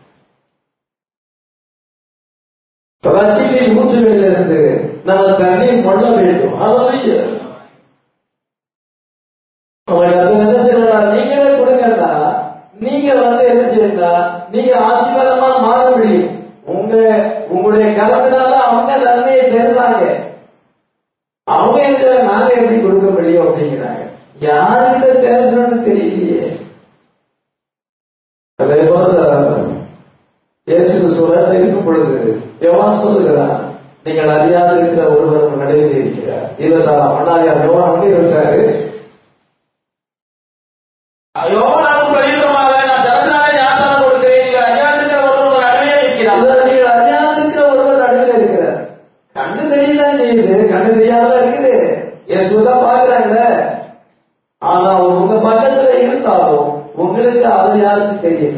ரட்சிப்பின் ஊற்றுகளிலிருந்து நம்ம தண்ணீர் கொள்ள வேண்டும் அதாவது அவங்களுக்கு அது என்ன செய்யலாம் நீங்களே கொடுங்கன்னா நீங்க வந்து என்ன செய்யணும் நீங்க ஆசீர்வாதமா மாற முடியும் உங்க உங்களுடைய கலத்தினால அவங்க நன்மையை பெறுறாங்க அவங்க என்ன நாங்க எப்படி கொடுக்க முடியும் அப்படிங்கிறாங்க யாருக்கிட்ட பேசணும்னு தெரியலையே அதே போல இயேசு சொல்ல இருக்கும் பொழுது யோவான் சொல்லுகிறார் நீங்கள் அறியாது இருக்கிற ஒருவர் நடுவில் இருக்கிறார் இதுதான் அண்ணாரியார் யோவான் வந்து இருக்காரு யோவானுக்கு பிரதியுத்தரமாக நான் திறந்தாலே ஞாபகம் கொடுக்கிறேன் நீங்கள் அறியாதிருக்கிற ஒருவர் ஒரு அடிமையை வைக்கிறார் அதாவது நீங்கள் அறியாது இருக்கிற ஒருவர் நடுவில் இருக்கிறார் கண்ணு தெரியதான் செய்யுது கண்ணு தெரியாம இருக்குது இயேசுதான் பாக்குறாங்க ஆனா உங்க பக்கத்துல இருந்தாலும் உங்களுக்கு அது யாருக்கு தெரியல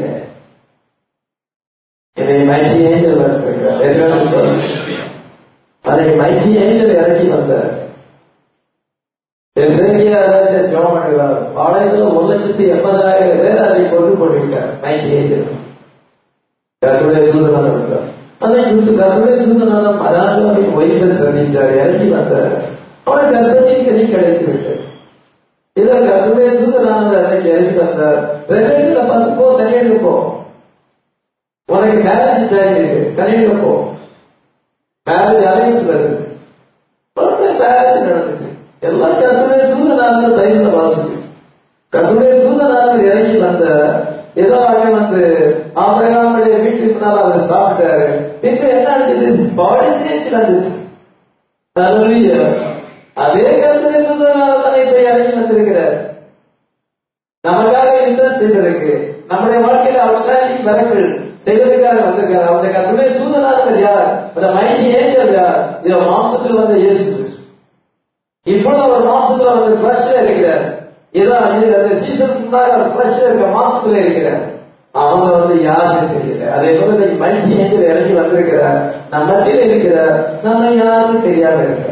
இதை மைச்சி ஏஞ்சல் இருக்கிறார் எதிராக சொல்லுங்க அதை மைச்சி ஏஞ்சல் இறக்கி வந்தார் எசேக்கியா ராஜா ஜெபம் பண்ணுகிறார் பாளையத்துல ஒரு லட்சத்தி எண்பதாயிரம் பேர் அதை கொண்டு போட்டுவிட்டார் மைச்சி ஏஞ்சல் கருடைய தூதனாக இருந்தார் அந்த யூத்து கருடைய தூதனால மராஜாவின் ஒய்வை சந்திச்சார் இறங்கி வந்தார் அவன் கர்ப்பத்தின் கனி கிடைத்து விட்டது இதை கருடைய தூதனானது அன்னைக்கு இறங்கி வந்தார் ரெண்டு பத்து போ தனியெடுக்க போ உனக்கு மேரேஜ் டைம் இருக்கு தனியெடுக்க போ மேரேஜ் அலைன்ஸ் வருது மேரேஜ் நடந்துச்சு எல்லாம் கத்துடைய தூதனானது தைரியத்தை வாசிக்கு கத்துடைய தூதனானது இறங்கி வந்த ஏதோ அங்கே வந்து ஆபரகாமுடைய வீட்டுக்கு முன்னால் அவர் சாப்பிட்டாரு இப்ப என்ன ஆச்சு பாடி சேஞ்ச் நடந்துச்சு Hallelujah. அதே கருத்துடைய தூதனால தானே இப்ப இறங்கி வந்திருக்கிறார் நமக்காக யுத்தம் செய்வதற்கு நம்முடைய வாழ்க்கையில அவுட்ஸ்டாண்டிங் வரங்கள் செய்வதற்காக வந்திருக்கார் அந்த கருத்துடைய தூதனானவர் யார் அந்த மைட்டி ஏஞ்சல் யார் இதை மாம்சத்தில் வந்த இயேசு கிறிஸ்து. இப்பொழுது அவர் மாம்சத்துல வந்து ஃபிளஷ்ல இருக்கிறார் இதான் இது அந்த சீசனுக்கு முன்னாடி அவர் ஃபிளஷ்ல இருக்க மாம்சத்துல இருக்கிறார் அவங்க வந்து யாருன்னு தெரியல அதே போல இன்னைக்கு மனுஷி ஏஞ்சல் இறங்கி வந்திருக்கிறார் நம்ம மத்தியில இருக்கிறார் நம்ம யாருன்னு தெரியாம இருக்கிறார்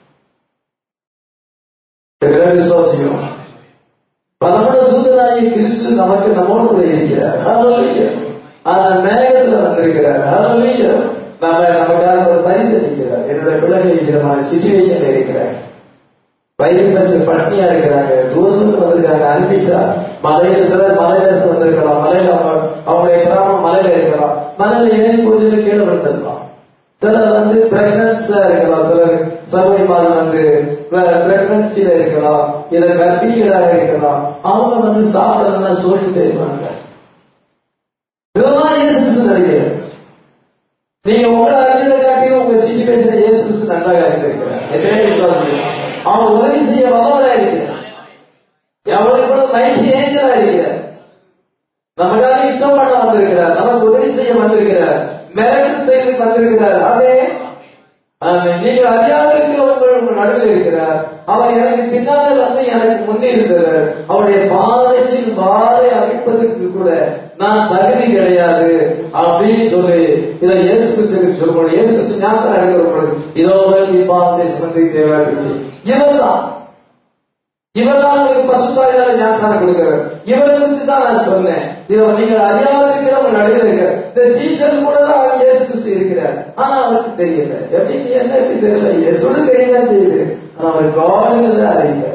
இருக்கிற விசுவாசியும் பலமுறை தூதனாகி கிறிஸ்து நமக்கு நம்மோடு கூட இருக்கிறார் Hallelujah. அந்த மேகத்துல வந்திருக்கிறார் Hallelujah. நம்ம நமக்காக ஒரு பரிந்தளிக்கிறார் என்னுடைய பிள்ளைகள் விதமான சுச்சுவேஷன்ல இருக்கிறார் வயிறு பசி பட்னியா இருக்கிறாங்க தூரத்துல வந்திருக்காங்க அனுப்பிட்டா மலையில சிலர் மலையில இருந்து வந்திருக்கலாம் மலையில அவங்க அவங்களுடைய கிராமம் மலையில இருக்கலாம் மலையில ஏறி கொஞ்சம் கீழே விழுந்திருக்கலாம் சிலர் வந்து பிரெக்னன்ஸா இருக்கலாம் சிலர் சகோதரிமார் வந்து பிரெக்னன்சில இருக்கலாம் இத கர்ப்பிணிகளாக இருக்கலாம் அவங்க வந்து சாப்பிடறதுனா சோறு தெரிவாங்க இதெல்லாம் இயேசு கிறிஸ்து நினைக்கிறேன் நீங்க உங்களை அறிஞரை காட்டி உங்க சிச்சுவேஷன் இயேசு கிறிஸ்து நன்றாக இருக்கிறார் எத்தனை விசுவாசம் அவன் உதவி செய்ய வல்லவரா இருக்கிறார் அவளுக்கு கூட மகிழ்ச்சி ஏஞ்சலா இருக்கிறார் நமக்காக யுத்தம் பண்ண வந்திருக்கிறார் நமக்கு உதவி செய்ய வந்திருக்கிறார் மிரட்டல் செய்து வந்திருக்கிறார் அதே ஆமென். நீங்கள் அறியாத இருக்கிறவர்கள் உங்கள் நடுவில் இருக்கிறார் அவர் எனக்கு பின்னால் வந்து எனக்கு முன்னே இருந்தவர் அவருடைய பாதச்சின் பாதை அமைப்பதற்கு கூட நான் தகுதி கிடையாது அப்படின்னு சொல்லி இதை இயேசு கிறிஸ்துக்கு சொல்லும்போது இயேசு கிறிஸ்து ஞாபகம் எடுக்கிற பொழுது இதோ நீ பாவத்தை சுமந்தி தேவையான இவர்தான் இவர்தான் உங்களுக்கு பசுத்தாயினால ஞாபகம் கொடுக்கிறார் இவரை குறித்து தான் நான் சொன்னேன் இதை நீங்கள் அறியாத இருக்கிறவங்க நடுவில் இருக்கிற இந்த சீசன் கூட தான் அவர் இயேசு கிறிஸ்து இருக்கிறார் ஆனா அவருக்கு தெரியல எப்படி என்ன எப்படி தெரியல இயேசுடு தெரியதான் செய்யுது ஆனா அவர் காடுங்கிறத அறிவிக்கிறார்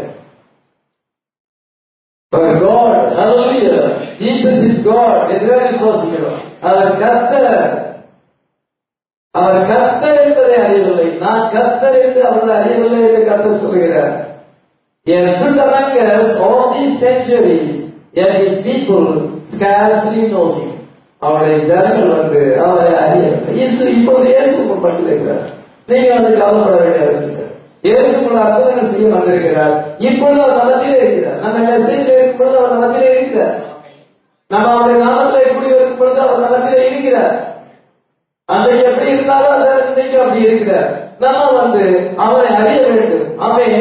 For God, hallelujah, Jesus is God, எதுவே விசுவாசிக்கிறோம் அவர் கர்த்தர் அவர் கர்த்தர் என்பதை அறியவில்லை நான் கர்த்தர் என்று அவர்கள் அறியவில்லை என்று கர்த்தர் சொல்கிறார் He has stood among us all these centuries, yet his people scarcely know him. அவருடைய ஜனங்கள் வந்து அவரை அறியவில்லை இயேசு இப்போது இயேசு பட்டிருக்கிறார் நீங்க வந்து கவலைப்பட வேண்டிய அவசியம் இல்லை. இயேசு உங்களை அற்புதங்கள் செய்ய வந்திருக்கிறார் இப்பொழுது அவர் நமத்திலே இருக்கிறார் நம்ம மெசேஜ் இருக்கும் பொழுது அவர் நமத்திலே இருக்கிறார் நம்ம அவருடைய நாமத்தில் எப்படி இருக்கும் பொழுது அவர் நமத்திலே இருக்கிறார் அன்றைக்கு எப்படி இருந்தாலும் அந்த இன்னைக்கு அப்படி இருக்கிறார் நம்ம வந்து அவரை அறிய வேண்டும் அவன்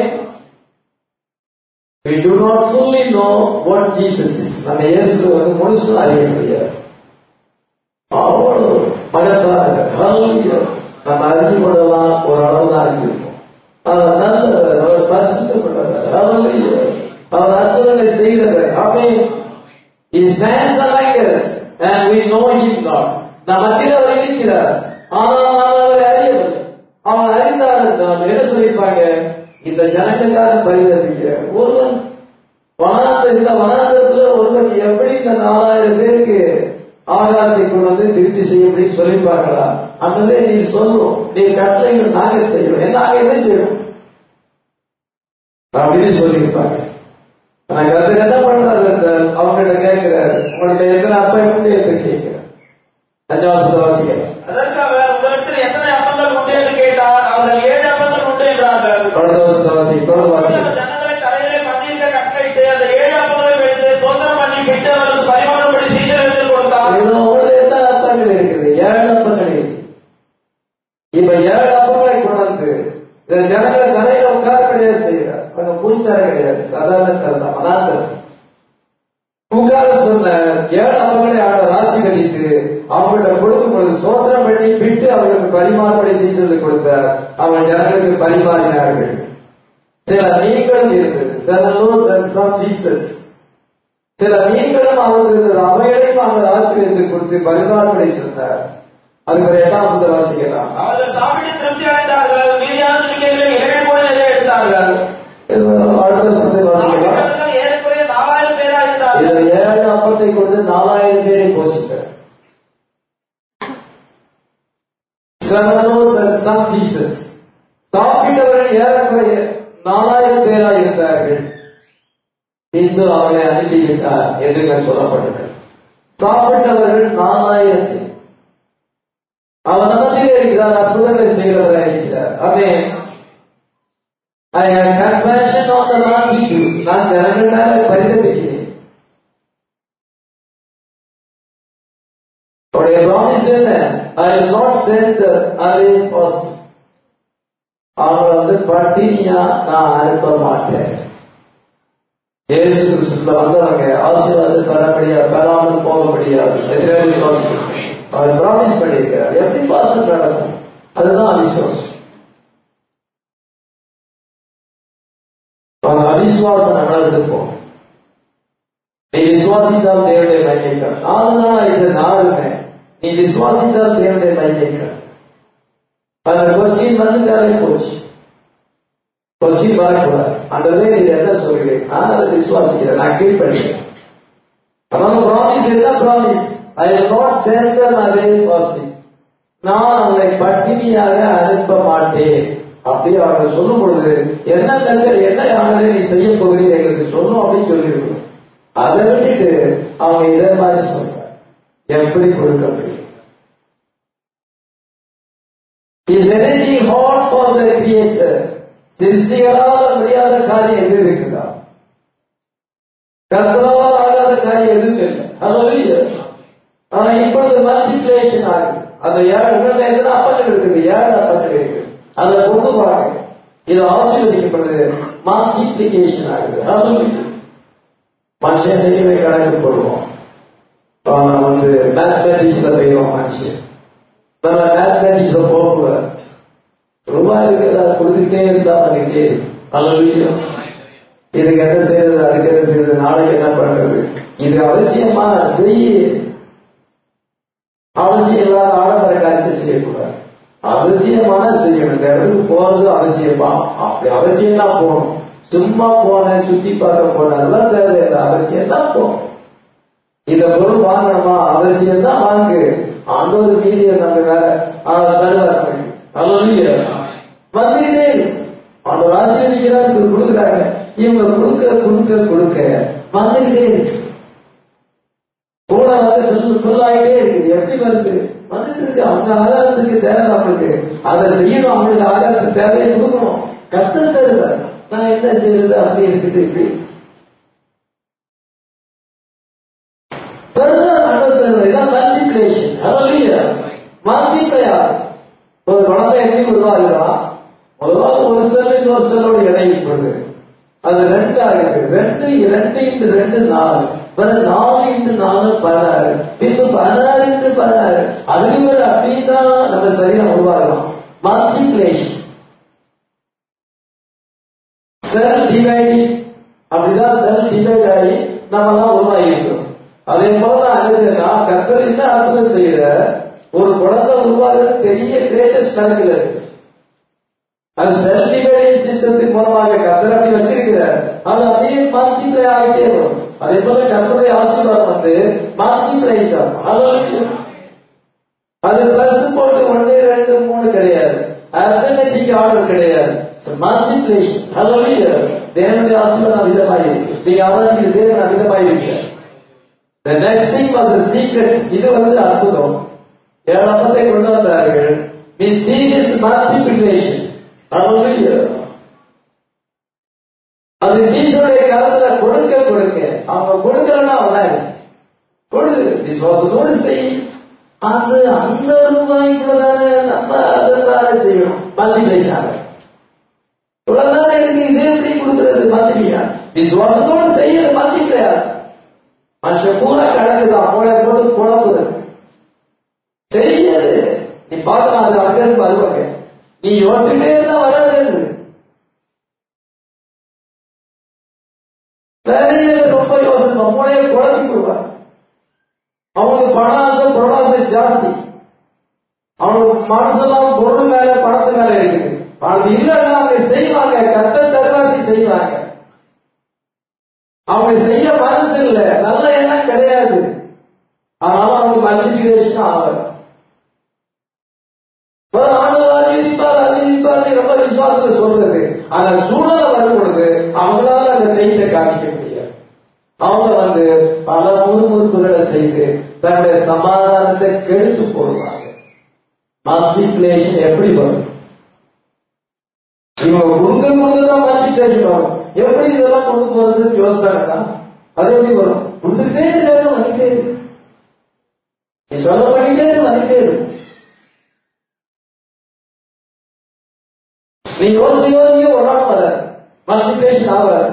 We do not fully know what Jesus is. நம்ம இயேசு வந்து முழுசும் அறிய முடியாது அவ்வளவு மகத்தாக Hallelujah. நம்ம அறிஞ்சு கொள்ளலாம் ஒரு அளவு தான் அறிஞ்சிருப்போம் அவர் நல்லவர் அவர் பரிசுத்தப்பட்டவர் Hallelujah. அவர் அற்புதங்களை செய்தவர் அவன் He stands among us and we know him not. நம் மத்தியில் அவர் இருக்கிறார் ஆனால் நாம் அவரை அறியவில்லை அவன் அறிந்தார் என்றால் என்ன சொல்லியிருப்பாங்க இந்த ஜனங்களுக்காக பரிதவிக்கிற ஒருவன் வனாந்த இந்த வனாந்தரத்துல ஒருவன் எப்படி இந்த நாலாயிரம் பேருக்கு ஆகாரத்தை கொண்டு வந்து திருப்தி செய்ய முடியும் சொல்லியிருப்பாங்களா அந்த நீ சொல்லும் நீ கட்டளைகள் நாங்க செய்யணும் நாங்க என்ன செய்யணும் அப்படின்னு சொல்லியிருப்பாங்க ஆனா கருத்து என்ன பண்றாரு என்றால் அவங்ககிட்ட கேட்கிறாரு உங்கள்கிட்ட எத்தனை அப்பா உண்டு என்று கேட்கிறார் அஞ்சாவது வாசிக்கிறேன் அதற்கு அவர் உங்களிடத்தில் எத்தனை அப்பங்கள் உண்டு என்று கேட்டார் அவர்கள் ஏழு அப்பங்கள் உண்டு என்றார்கள் தொடர்ந்து வசந்த வாசி தொடர்ந்து வாசி அவர் ஜனங்களை தலையிலே பந்தியிருக்க கட்டளையிட்டு அந்த ஏழு அப்பங்களை எடுத்து சோதனம் பண்ணி விட்டு அவர்களுக்கு பரிமாறும்படி சீசர்களுக்கு கொடுத்தார் இதுல உங்களுக்கு என்ன அப்பங்கள் இருக்குது ஏழு அப்பங்கள் இருக்கு இப்ப ஏழு அப்பங்களை கொண்டு வந்து இந்த ஜனங்களை கரையில உட்கார கிடையாது செய்கிறார் அங்க பூஞ்சார கிடையாது சாதாரண தரம் அனாந்தரம் உட்கார சொன்ன ஏழு அப்பங்களை அவர் ராசி கழித்து அவங்கள்ட்ட கொடுக்கும் பொழுது சோதனம் பண்ணி விட்டு அவர்களுக்கு பரிமாறுபடி செய்து கொடுத்தார் அவன் ஜனங்களுக்கு பரிமாறினார்கள் சில மீன்களும் இருந்தது சில சம் பீசஸ் சில மீன்களும் அவர்களுக்கு அவைகளையும் அவர் ஆசிரியருக்கு கொடுத்து பரிமாறுபடி சொன்னார் அதுக்கு ஒரு எட்டாம் சுத்த வாசிக்கலாம் அவர்கள் சாப்பிட்டு திருப்தி அடைந்தார்கள் மீதியான துணிக்கைகளை ஏழு கோடி நிறைய எடுத்தார்கள் இது அடுத்த சுத்த வாசிக்கலாம் அவர்கள் ஏறக்குறைய நாலாயிரம் பேரா இருந்தார்கள் இதுல ஏழு அப்பத்தை கொண்டு நாலாயிரம் பேரை போஷித்தார் சம் பீசஸ் சாப்பிட்டவர்கள் ஏறக்குறைய நாலாயிரம் பேரா இருந்தார்கள் பின்பு அவனை அனுப்பிவிட்டார் என்று இங்க சொல்லப்பட்டது சாப்பிட்டவர்கள் நாலாயிரம் பேர் அவர் நமத்திலே இருக்கிறார் அற்புதங்களை செய்கிறவராக இருக்கிறார் அதே I have compassion on the multitude. நான் ஜனங்களாக பரிதவிக்கிறேன் அவருடைய ப்ராமிஸ் என்ன ஐ will not send the away first அவங்க வந்து பட்டினியா நான் அனுப்ப மாட்டேன் இயேசு கிறிஸ்துல வந்தவங்க ஆசீர்வாதம் பெற முடியாது பெறாமல் போக முடியாது எதிரே விசுவாசம் அவர் ப்ராமிஸ் பண்ணியிருக்கிறார் எப்படி பாசம் நடக்கும் அதுதான் அவிசுவாசம் அவன் அவிசுவாசம் நம்மளுக்கு இருக்கும் நீ விசுவாசித்தால் தேவனுடைய மகிமைக்கான் நாலு நாள் இது நாளுங்க நீ விசுவாசித்தால் தேவனுடைய மகிமைக்கான் அந்த கொஸ்டின் வந்துட்டாலே போச்சு கொஸ்டின் வரக்கூடாது அந்த நீ என்ன சொல்கிறேன் நான் அதை விசுவாசிக்கிறேன் நான் கீழ்படுகிறேன் அவங்க ப்ராமிஸ் என்ன ப்ராமிஸ் ஐ நாட் சேர்ந்த அதே வாசி நான் அவங்களை பட்டினியாக அனுப்ப மாட்டேன் அப்படி அவங்க சொல்லும் பொழுது என்ன கருத்து என்ன யாரை நீ செய்ய போகிறீங்க எங்களுக்கு சொல்லும் அப்படின்னு சொல்லியிருக்கணும் அதை விட்டுட்டு அவங்க இதே மாதிரி சொல்றாங்க எப்படி கொடுக்க முடியும் Is anything hard for the creature? சிருஷ்டிகளால் முடியாத காரியம் எது இருக்குதா கர்த்தரால் ஆகாத காரியம் எதுவும் இல்லை அதுல ஆனா இப்பொழுது மல்டிபிளேஷன் ஆகுது அந்த ஏழு உங்கள்ட்ட எத்தனை அப்பங்கள் இருக்குது ஏழு அப்பங்கள் இருக்குது அதை கொண்டு போறாங்க இது ஆசீர்வதிக்கப்படுது மல்டிபிளிகேஷன் ஆகுது அதுல மனுஷன் எதுவுமே கணக்கு போடுவோம் அவன் வந்து மேத்தமெட்டிக்ஸ்ல போயிடுவான் மனுஷன் நம்ம மேத்தமெட்டிக்ஸ்ல போகக்கூடாது ரூபாய் இருக்கிறதா கொடுத்துட்டே இருந்தா பண்ணிட்டே அல்லையும் இதுக்கு என்ன செய்யறது அதுக்கு என்ன செய்யறது நாளைக்கு என்ன பண்றது இது அவசியமா செய்ய அவசியம் இல்லாத ஆடம்பர காரியத்தை செய்யக்கூடாது அவசியமான செய்யணும் இந்த இடத்துக்கு போறது அவசியமா அப்படி அவசியம் தான் போகணும் சும்மா போனேன் சுத்தி பார்க்க போனேன் அதெல்லாம் தேவையில்லை அவசியம் தான் போகணும் இந்த பொருள் வாங்கணுமா அவசியம் தான் வாங்கு ஆண்டவர் மீதியை நம்ம வேற தருவார் அல்ல வந்துகிட்டே அந்த ஆசீர்வதிக்கிறார் கொடுக்குறாங்க இவங்க கொடுக்க கொடுக்க கொடுக்க வந்துகிட்டே இருக்கு கூட வந்து ஃபுல் ஃபுல் ஆகிட்டே இருக்குது எப்படி வருது வந்துட்டு இருக்கு அவங்க ஆதாரத்துக்கு தேவை நம்மளுக்கு அதை செய்யணும் அவங்களுக்கு ஆதாரத்துக்கு தேவையை கொடுக்கணும் கத்து தருவார் நான் என்ன செய்யறது அப்படி இருக்குது இப்படி தருவார் ஆண்டவர் தருவார் இதான் மல்டிபிளேஷன் அதனால மல்டிப்ளை ஆகும் ஒரு குழந்தை எப்படி உருவாகிறான் முதலாவது ஒரு செல் இன்னொரு செல்லோடு இணைக்கப்படுது அது ரெண்டு ஆகுது ரெண்டு ரெண்டு இன்டு ரெண்டு நாலு பிறகு நாலு இன்டு நாலு பதினாறு பின்பு பதினாறு இன்டு பதினாறு அதுலயும் ஒரு அப்படிதான் நம்ம சரீரம் உருவாகலாம் மல்டிபிளேஷன் செல் டிவைடிங் அப்படிதான் செல் டிவைட் ஆகி நம்ம தான் உருவாகி இருக்கிறோம் அதே போல நான் என்ன செய்யறேன் கத்தர் என்ன அற்புதம் செய்யற ஒரு குழந்தை உருவாகிறது பெரிய கிரேட்டஸ்ட் கணக்கில் இருக்கு அது செல் டிவைடிங் சிஸ்டத்தின் மூலமாக கத்தர் அப்படி வச்சிருக்கிறார் அது அப்படியே மல்டிப்ளை ஆகிட்டே வரும் அதே போல கத்தருடைய ஆசீர்வாதம் வந்து மல்டிப்ளைஸ் ஆகும் அது அது பிளஸ் போட்டு ஒன்று ரெண்டு மூணு கிடையாது அர்த்தமெட்டிக் ஆர்டர் கிடையாது மல்டிப்ளேஷன் அது தேவனுடைய ஆசீர்வாதம் விதமாக இருக்கு நீங்க அவருக்கு தேவன் அமிதமாக இருக்கிறார் The next thing was the secret. இது வந்து அற்புதம் ஏழப்பத்தை கொண்டு வந்தார்கள் மீ சீரியஸ் மல்டிபிளேஷன் அது சீசனுடைய காலத்துல கொடுக்க கொடுக்க அவங்க கொடுக்கலன்னா அவன் கொடு விசுவாசத்தோடு செய் அது அந்த ரூபாய்க்குள்ளதானே நம்ம அதனால செய்யணும் மல்டிபிளேஷன் ஆக இவ்வளவுதானே இருக்கு இது எப்படி கொடுக்கறது மல்டிபிளா விசுவாசத்தோடு செய்ய மல்டிபிளா மனுஷன் பூரா கணக்குதான் மூளை போட்டு குழப்புது செய்யது நீ பார்க்கலாம் அது அங்க இருக்கு வருவாங்க நீ யோசிச்சுட்டே இருந்தா வராது வேற ரொம்ப யோசனை மூளையை குழப்பி கொடுப்பாங்க அவங்களுக்கு பண ஆசை பொருளாசை ஜாஸ்தி அவனுக்கு மனசெல்லாம் பொருள் மேல பணத்து மேல இருக்குது அது இல்லைன்னா அவங்க செய்வாங்க கத்த தருவாதி செய்வாங்க அவங்க செய்ய மனசு இல்லை நல்ல எண்ணம் கிடையாது அதனால அவங்க மல்டிபிகேஷன் ஆகும் ஆண்டவர் அறிவிப்பார் அறிவிப்பார் ரொம்ப விசுவாசத்துல சொல்றது அந்த சூழலை வரும் பொழுது அவங்களால அந்த செய்தியை காமிக்க முடியாது அவங்க வந்து பல முறுமுறுப்புகளை செய்து தன்னுடைய சமாதானத்தை கெடுத்து போடுவாங்க மல்டிபிளேஷன் எப்படி வரும் இவங்க கொடுக்க கொடுக்கதான் மல்டிபிளேஷன் வரும் எப்படி இதெல்லாம் கொண்டு போறதுன்னு யோசிச்சாங்கன்னா அது எப்படி வரும் கொடுத்துட்டே இருந்தாலும் வந்துட்டே இருக்கு நீ சொல்ல பண்ணிட்டே இரு வந்துட்டே இருக்கு நீ யோசிச்சு யோசிச்சு ஒரு நாள் வர மல்டிபிளேஷன் ஆகாது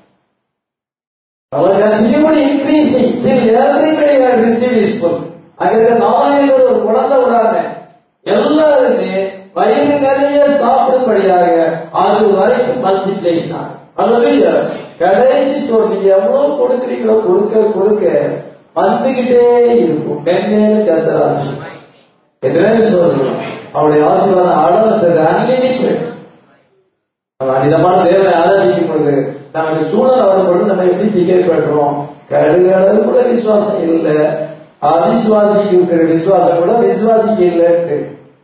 அவர் continuity increasing till everybody had received his full அங்க இருக்க நாலாயிரம் பேர் ஒரு குழந்தை விடாம எல்லாருமே வயிறு நிறைய சாப்பிடும்படியாக அது வரைக்கும் மல்டிபிளேஷன் ஆகும் அல்லது கடைசி சொல் நீங்க எவ்வளவு கொடுக்குறீங்களோ கொடுக்க கொடுக்க வந்துகிட்டே இருக்கும் மென்மேலும் கத்தர் ஆசீர்வாதம் எத்தனை சொல்லணும் அவருடைய ஆசீர்வாதம் அளவற்றது அன்லிமிட்டட் நம்ம அனிதமான தேவனை ஆராதிக்கும் பொழுது நமக்கு சூழல் வரும் பொழுது நம்ம எப்படி பிஹேவ் பண்றோம் கடுகு அளவு கூட விசுவாசம் இல்லை அவிசுவாசிக்கு இருக்கிற விசுவாசம் கூட விசுவாசிக்கு இல்லைன்னு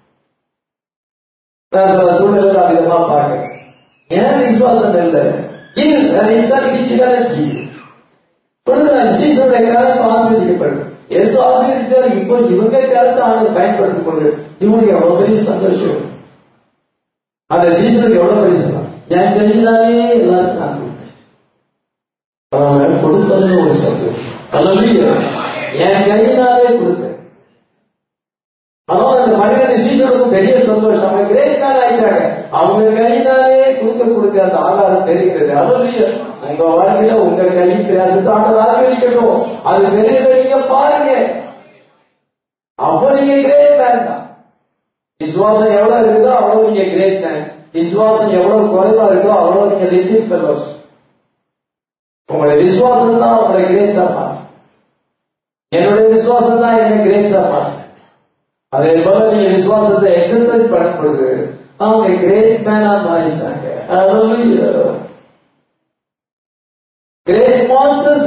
நான் சில சூழ்நிலை அதிகமா பார்க்கிறேன் ஏன் விசுவாசம் இல்லை இல்லை விசாரிக்கிறாச்சு சீசனுடைய காலத்து ஆசிரியப்படும் எசு ஆசிரியர் இப்போ இவங்க காலத்தை ஆண்டு பயன்படுத்திக் கொண்டு இவனுக்கு எவ்வளவு பெரிய சந்தோஷம் அந்த சீசனுக்கு எவ்வளவு பெரிய சொல்லலாம் என் கையிலாலே எல்லாருக்கும் நான் கொடுத்தேன் அவங்க கொடுத்தது ஒரு சந்தோஷம் அல்லது என் கையினாலே கொடுத்தேன் அதனால அந்த மனிதன் சீசனுக்கும் பெரிய சந்தோஷம் அவங்க கிரேட் மேன் ஆயிட்டாங்க அவங்க கையினாலே கொடுக்க கொடுக்க அந்த ஆதாரம் தெரிகிறது அல்லது உங்க வாழ்க்கையில உங்க கை பிரயாசத்தாண்டு ஆசிரியக்கட்டும் அது பெரியதை நீங்க பாருங்க அப்போ நீங்க கிரேட் மேன் தான் விசுவாசம் எவ்வளவு இருக்குதோ அவ்வளவு நீங்க கிரேட் மேன் விசுவாசம் எவ்வளவு குறைவா இருக்கோ அவ்வளவு நீங்க லிட்டில் ஃபெல்லோஸ் உங்களுடைய விசுவாசம் தான் உங்களுடைய கிரேட்ஸா மாற்று என்னுடைய விசுவாசம் தான் என்ன கிரேட்ஸா மாற்று அதே போல நீங்க விசுவாசத்தை எக்ஸசைஸ் பண்ணும் பொழுது அவங்க கிரேட் மேனா மாறிச்சாங்க கிரேட் மாஸ்டர்ஸ்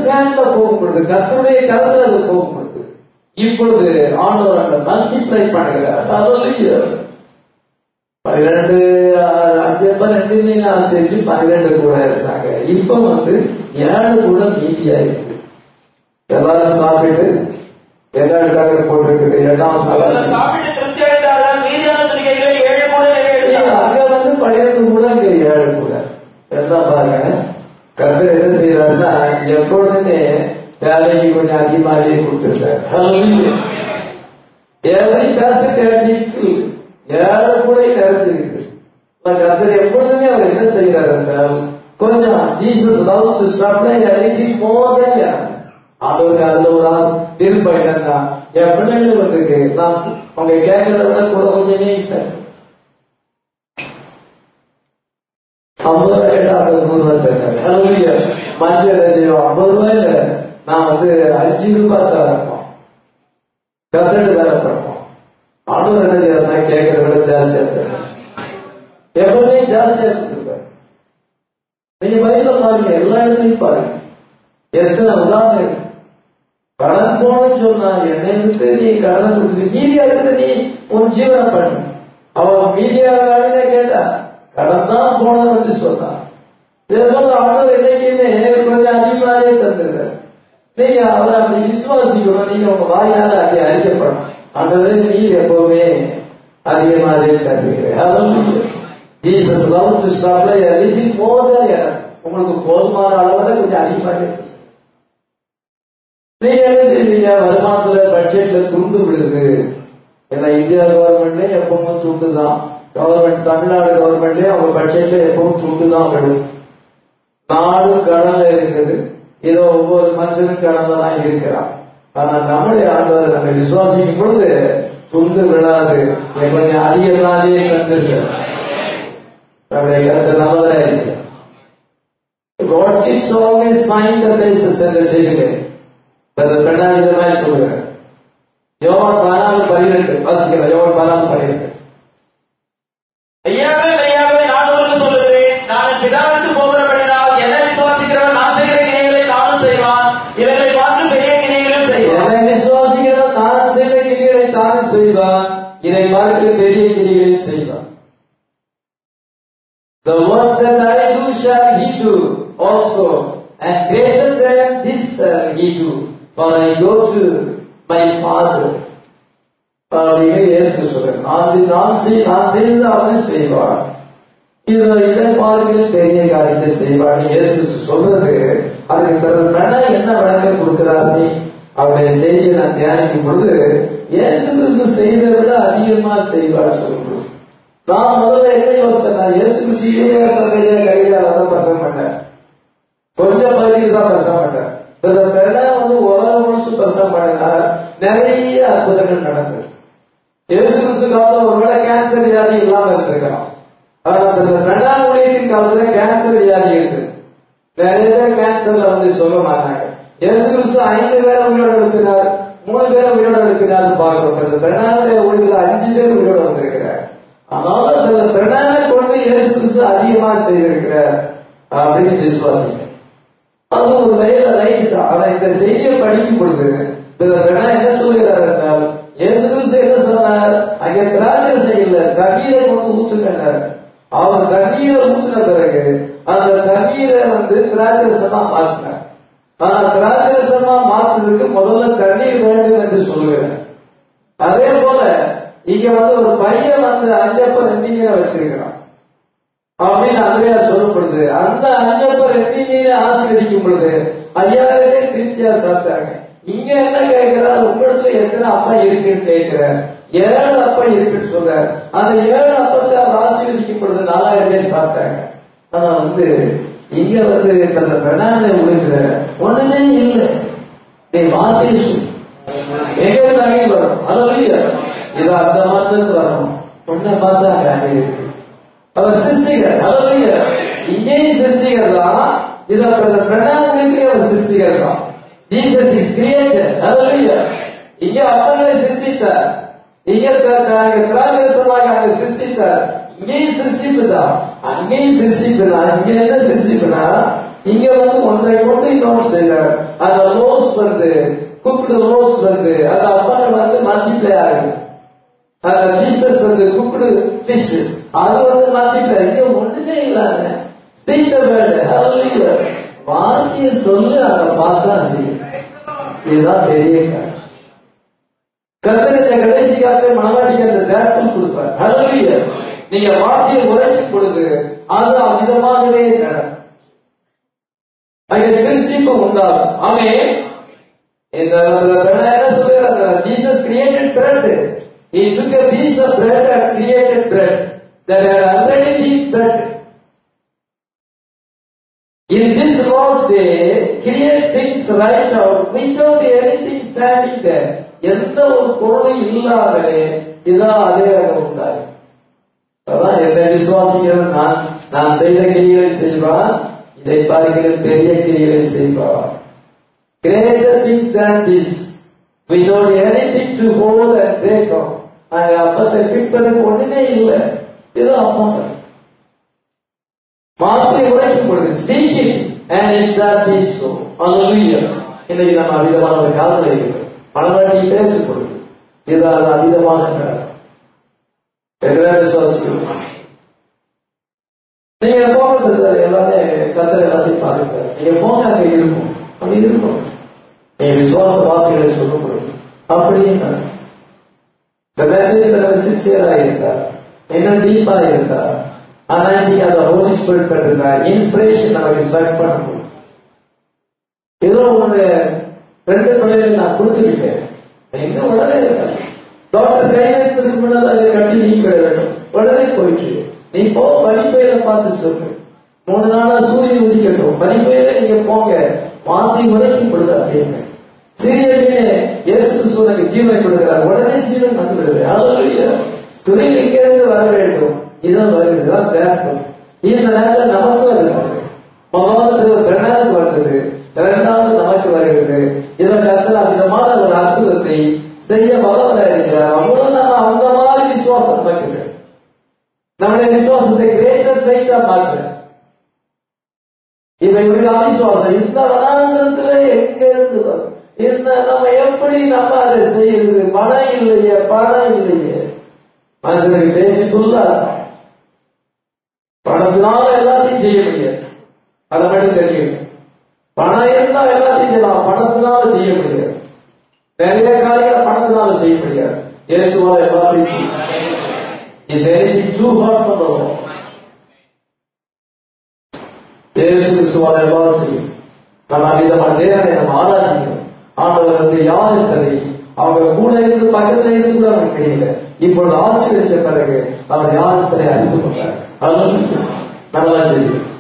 ஸ்டாண்ட்ல போகும் பொழுது கர்த்தருடைய கருத்துல அது போகும் பொழுது இப்பொழுது ஆண்டவர் அந்த மல்டிப்ளை பண்ணுகிறார் Hallelujah. பன்னிரெண்டு ஆறு, அஞ்சு பன்னெண்டு நீங்க ஆசிரிச்சு பன்னிரெண்டு கூட இருந்தாங்க இப்ப வந்து ஏழு கூட மீதியா இருக்கு எல்லாரும் சாப்பிட்டு எல்லாருக்காக போட்டிருக்கு எட்டாம் அவர்கள் சாப்பிட்டு சாப்பிட்டு திருப்தி அடைந்தார்கள் மீதியான துணிக்கைகளை ஏழு கூட நிறைவேற்றினார்கள். அங்க வந்து பன்னிரெண்டு கூட இங்க ஏழு கூட எல்லாம் பாருங்க கருத்து என்ன செய்யறாருன்னா எப்பொழுதுமே வேலைக்கு கொஞ்சம் அதிகமாகவே கொடுத்துருக்காரு Hallelujah. Every basket had been filled. ஏழு கூட நிறைஞ்சிருக்கு கர்த்தர் எப்பொழுதுமே அவர் என்ன செய்கிறார் என்றால் கொஞ்சம் Jesus loves to supply anything more then அவருக்கு அதுல ஒரு ஆள் விருப்பம் என்னன்னா என் பிள்ளைகள் வந்திருக்கு நான் அவங்க கேட்கறத விட கூட கொஞ்சமே இல்லை ஐம்பது ரூபாய் அது நூறு ரூபாய் தருக்காரு Hallelujah. மஞ்சள் ரஜினோ ஐம்பது ரூபாயில நான் வந்து அஞ்சு ரூபாய் தரப்போம் கசடு தரப்பட்டோம் ஆண்டவர் என்ன செய்யறதுனா கேட்கறத விட ஜாஸ்தியா தரேன் எப்பவுமே ஜாஸ்தியா கொடுத்துருப்பாரு நீங்க பைபிள் பாருங்க எல்லா இடத்துலையும் பாருங்க எத்தனை உதாரணம் இருக்கு கடன் போனன்னு சொன்னா என்னை விட்டு நீ கடன் கொடுத்து மீதியா இருந்து நீ உன் ஜீவனம் பண்ணு அவன் மீதியா வேலையை கேட்டா கடன் தான் போனது வந்து சொன்னான் இதே போல ஆண்டவர் என்னைக்குமே கொஞ்சம் அதிகமாகவே தந்துடுறாரு நீங்க அவரை அப்படி விசுவாசிக்கணும் நீங்க உங்க வாயால அதை அறிக்கப்படும் ஆண்டவரே நீர் எப்பவுமே அதிகமாகவே தருகிறேன் Jesus love to supply anything more then உங்களுக்கு போதுமான அளவுல கொஞ்சம் அதிகமாக நீங்க என்ன செய்வீங்க வருமானத்துல பட்ஜெட்ல துண்டு விடுது ஏன்னா இந்தியா கவர்மெண்ட்ல எப்பவும் துண்டு தான் கவர்மெண்ட் தமிழ்நாடு கவர்மெண்ட்லயும் அவங்க பட்ஜெட்ல எப்பவும் துண்டு தான் விடும் நாடு கடல்ல இருக்குது ஏதோ ஒவ்வொரு மனுஷனும் கடல்ல தான் இருக்கிறான் ஆனா நம்முடைய ஆண்டவரை நம்ம விசுவாசிக்கும் பொழுது துண்டு விழாது கொஞ்சம் அதிகமாகவே கண்டிருக்கு நம்முடைய கருத்து நல்லதா இருக்கு God keeps always find the places என்று செய்கிறேன் பெண்ணாவிதமாய் சொல்லுகிறேன் யோவான் பதினாலு பனிரெண்டு வாசிக்கிறேன் யோவான் பதினாலு பனிரெண்டு மெய்யாகவே மெய்யாகவே நான் உங்களுக்கு சொல்லுகிறேன் நான் என் பிதாவிற்கு போகிறபடினால் என்னை விசுவாசிக்கிறவன் நான் செய்கிற கிரியைகளை தானும் செய்வான் இவர்களை பார்த்து பெரிய கிரியைகளும் செய்வான் என்னை விசுவாசிக்கிறவன் நான் செய்த கிரிகளை தான் செய்வான் இதை பார்த்து பெரிய கிரிகளை செய்வான் The work that I do shall he do also, and greater than this shall he do, for I go to my Father. அப்படின்னு இயேசு சொல்றார் நான் நான் செய் நான் செய்தது அவன் செய்வான் இது இதை பாருங்க பெரிய காரியத்தை செய்வான் இயேசு சொல்றது அதுக்கு பிறகு வேணா என்ன விளக்கம் கொடுக்கிறாரு அவருடைய செய்தியை நான் தியானிக்கும் பொழுது இயேசு கிறிஸ்து செய்ததை விட அதிகமா செய்வார் சொல்லும்போது நான் முதல்ல என்ன யோசித்தேன் இயேசு கிறிஸ்து யூனியா சந்தையில கையில தான் பிரசவம் பண்ணேன் கொஞ்சம் பகுதியில் தான் பிரசவம் பண்ணேன் இந்த பெண்ணை வந்து உலகம் முழுசு பிரசவம் பண்ணினா நிறைய அற்புதங்கள் நடந்தது இயேசு கிறிஸ்து காலத்துல ஒருவேளை கேன்சர் வியாதி இல்லாம இருந்திருக்கலாம் ஆனா அந்த ரெண்டாம் ஊழியத்தின் காலத்துல கேன்சர் வியாதி இருக்கு நிறைய பேர் கேன்சர்ல வந்து சொல்ல மாட்டாங்க இயேசு கிறிஸ்து ஐந்து பேர் உயிரோட இருக்கிறார் மூணு பேர் உயிரோட இருக்கிறார் பார்க்கிறோம் இந்த பெண்ணாவுடைய ஊழியத்துல அஞ்சு பேர் உயிரோட வந்திருக்கிறார் அதனால இந்த பெண்ணாவை கொண்டு இயேசு கிறிஸ்து அதிகமா செய்திருக்கிறார் அப்படின்னு விசுவாசிங்க அது ஒரு வயல ரைட் தான் ஆனா இந்த செய்தியை படிக்கும் பொழுது இந்த பெண்ணா என்ன சொல்கிறார் என்றால் இயேசு கிறிஸ்து என்ன சொன்னார் அங்கே திராட்சை செய்யல தண்ணீரை கொண்டு ஊத்துக்கிட்டார் அவர் தண்ணீரை ஊத்துன பிறகு அந்த தண்ணீரை வந்து திராட்சரசமா மாற்றினார் ஆனா திராட்சரசமா மாத்துறதுக்கு முதல்ல தண்ணீர் வேண்டும் என்று சொல்லுகிறேன் அதே போல இங்க வந்து ஒரு பையன் வந்து அஞ்சப்ப ரெண்டிங்க வச்சிருக்கிறான் அப்படின்னு அதுவே சொல்லப்படுது அந்த அஞ்சப்ப ரெண்டிங்க ஆசீர்வதிக்கும் பொழுது ஐயாயிரம் பேர் திருப்தியா சாப்பிட்டாங்க இங்க என்ன கேட்கிறார் உங்களுக்கு எத்தனை அப்பா இருக்குன்னு கேட்கிறார் ஏழு அப்பா இருக்குன்னு சொல்றாரு அந்த ஏழு அப்பத்தை அவர் ஆசீர்வதிக்கும் பொழுது நாலாயிரம் பேர் சாப்பிட்டாங்க ஆனா வந்து இங்க வந்து அந்த பெண்ணாலை உழைக்கிற ஒண்ணுமே இல்லை நீ வார்த்தை சொல்லு எங்க இருந்து அங்கே வரும் அதான் இது அந்த மாத்திரத்து வரணும் ஒன்ன பார்த்தா அங்க அங்கே இருக்கு அவர் சிருஷ்டிகர் அதாவது இங்கேயும் சிருஷ்டிகர் தான் இது அந்த பிரணாமத்திலே அவர் சிருஷ்டிகர் தான் ஜீசஸ் இஸ் கிரியேட்டர் அதாவது இங்க அப்பங்களை சிருஷ்டித்தார் இங்க திராவிரசமாக அங்க சிருஷ்டித்தார் இங்கேயும் சிருஷ்டிப்பு தான் அங்கேயும் சிருஷ்டிப்பு தான் இங்க என்ன சிருஷ்டிப்புனா இங்க வந்து ஒன்றை கொண்டு இன்னொன்று செய்தார் வருது குக்குடு ரோஸ் வருது அது அப்பறம் வந்து மல்டிப்ளை ஆகுது அது ஜீசஸ் வந்து குக்குடு ஃபிஷ் அது வந்து மல்டிப்ளை இங்க ஒண்ணுமே இல்லாத ஸ்பீக்கர் வேர்ல்டு வார்த்தையை சொல்லு அதை பார்த்தா தெரியும் இதுதான் பெரிய காரியம் கத்தரித்த கடைசி காலத்தை மனவாட்டிக்கு அந்த தேட்டம் கொடுப்பார் ஹalleluya நீங்க வார்த்தையை உரைச்சு கொடுங்க அது அமிதமாகவே நடக்கும் அங்கே சிருஷ்டிப்பு உண்டாகும் ஆமே இந்த என்ன சொல்றாங்க Jesus created bread he took a piece of bread and created bread that had already been bread in this last day create things right out without anything standing there எந்த ஒரு பொருளும் இல்லாமலே இதான் அதே அங்க உண்டாகும் அதான் என்னை விசுவாசிக்கிறவன் நான் நான் செய்த கிரிகளை செய்வான் இதை பார்க்கிற பெரிய கிரிகளை செய்வான் greater things than this without anything to hold and break off அங்க அப்பத்தை பிடிப்பதற்கு ஒண்ணுமே இல்லை இது அப்பம் வார்த்தை உரைக்கும் பொழுது speak it and it shall be so hallelujah இன்னைக்கு நம்ம அவிதமான ஒரு காலத்தில் இருக்கிறோம் மனவாட்டி பேசும் பொழுது இது அது அவிதமாக நடக்கும் எல்லாம் விசுவாசிக்கிறோம் நீங்க போகிறது எல்லாமே கத்தர் எல்லாத்தையும் பாருங்க நீங்க போங்க அங்க இருக்கும் அப்படி இருக்கும் நீங்க விசுவாச வார்த்தைகளை சொல்ல முடியும் அப்படியே நடக்கும். இந்த மெசேஜ் சின்சியரா இருந்தா இன்னும் டீப்பா இருந்தா ஆனா நீங்க அந்த ஹோலி ஸ்பிரிட் பெற்றிருந்தா இன்ஸ்பிரேஷன் நமக்கு ஸ்டார்ட் பண்ண முடியும் ஏதோ உங்களுடைய ரெண்டு பிள்ளைகள் நான் கொடுத்துருக்கேன் எங்க உடனே டாக்டர் கை வைப்பதற்கு முன்னதாக கட்டி நீ விட வேண்டும் உடனே போயிட்டு நீ போ பனிப்பயில பார்த்து சொல்லு மூணு நாளா சூரியன் உதிக்கட்டும் பனிப்பயில நீங்க போங்க மாத்தி உரைக்கும் பொழுது அப்படின்னு சிறியவே இயேசு கிறிஸ்துவனுக்கு ஜீவனை கொடுக்கிறார் உடனே ஜீவன் வந்து விடுது அதுல துணியில் இங்கிருந்து வர வேண்டும் இதான் வருது இதான் தேர்த்தம் இந்த நேரத்தில் நமக்கு வருகிறது முதலாவது ரெண்டாவது வருகிறது இரண்டாவது நமக்கு வருகிறது இதை கருத்தில் அதிகமான ஒரு அற்புதத்தை செய்ய வல்லவராக இருக்கிறார் அவ்வளவு நம்ம அந்த மாதிரி விசுவாசம் வைக்கிறேன் நம்முடைய விசுவாசத்தை கிரேட்டர் ஃபெய்த்தா மாற்றுறேன் இவை ஒரு அவிசுவாசம் இந்த வனாந்திரத்துல எங்க இருந்து வரும் இந்த நம்ம எப்படி நம்ம அதை செய்யுது பணம் இல்லையே பணம் இல்லையே மனுஷனுக்கு பேச்சுக்குள்ள பணத்தினால எல்லாத்தையும் செய்ய முடியாது அதை மட்டும் தெரியும் பணம் இருந்தா எல்லாத்தையும் செய்யலாம் பணத்தினால செய்ய முடியாது நிறைய காரியங்களை பணத்தினால செய்ய முடியாது இயேசுவால எல்லாத்தையும் செய்ய முடியும். Is anything too hard for the Lord? இயேசு கிறிஸ்துவால எல்லாம் செய்யும் நம்ம விதமான தேவனை நம்ம ஆராதிக்கிறோம் ஆண்டவர் வந்து யார் என்பதை அவங்க கூட இருந்து பக்கத்துல இருந்து கூட அவங்களுக்கு தெரியல இப்பொழுது ஆசீர்வதிச்ச பிறகு அவர் யார் என்பதை அறிந்து கொண்டார் அதனால நம்மளாம் செய்யும்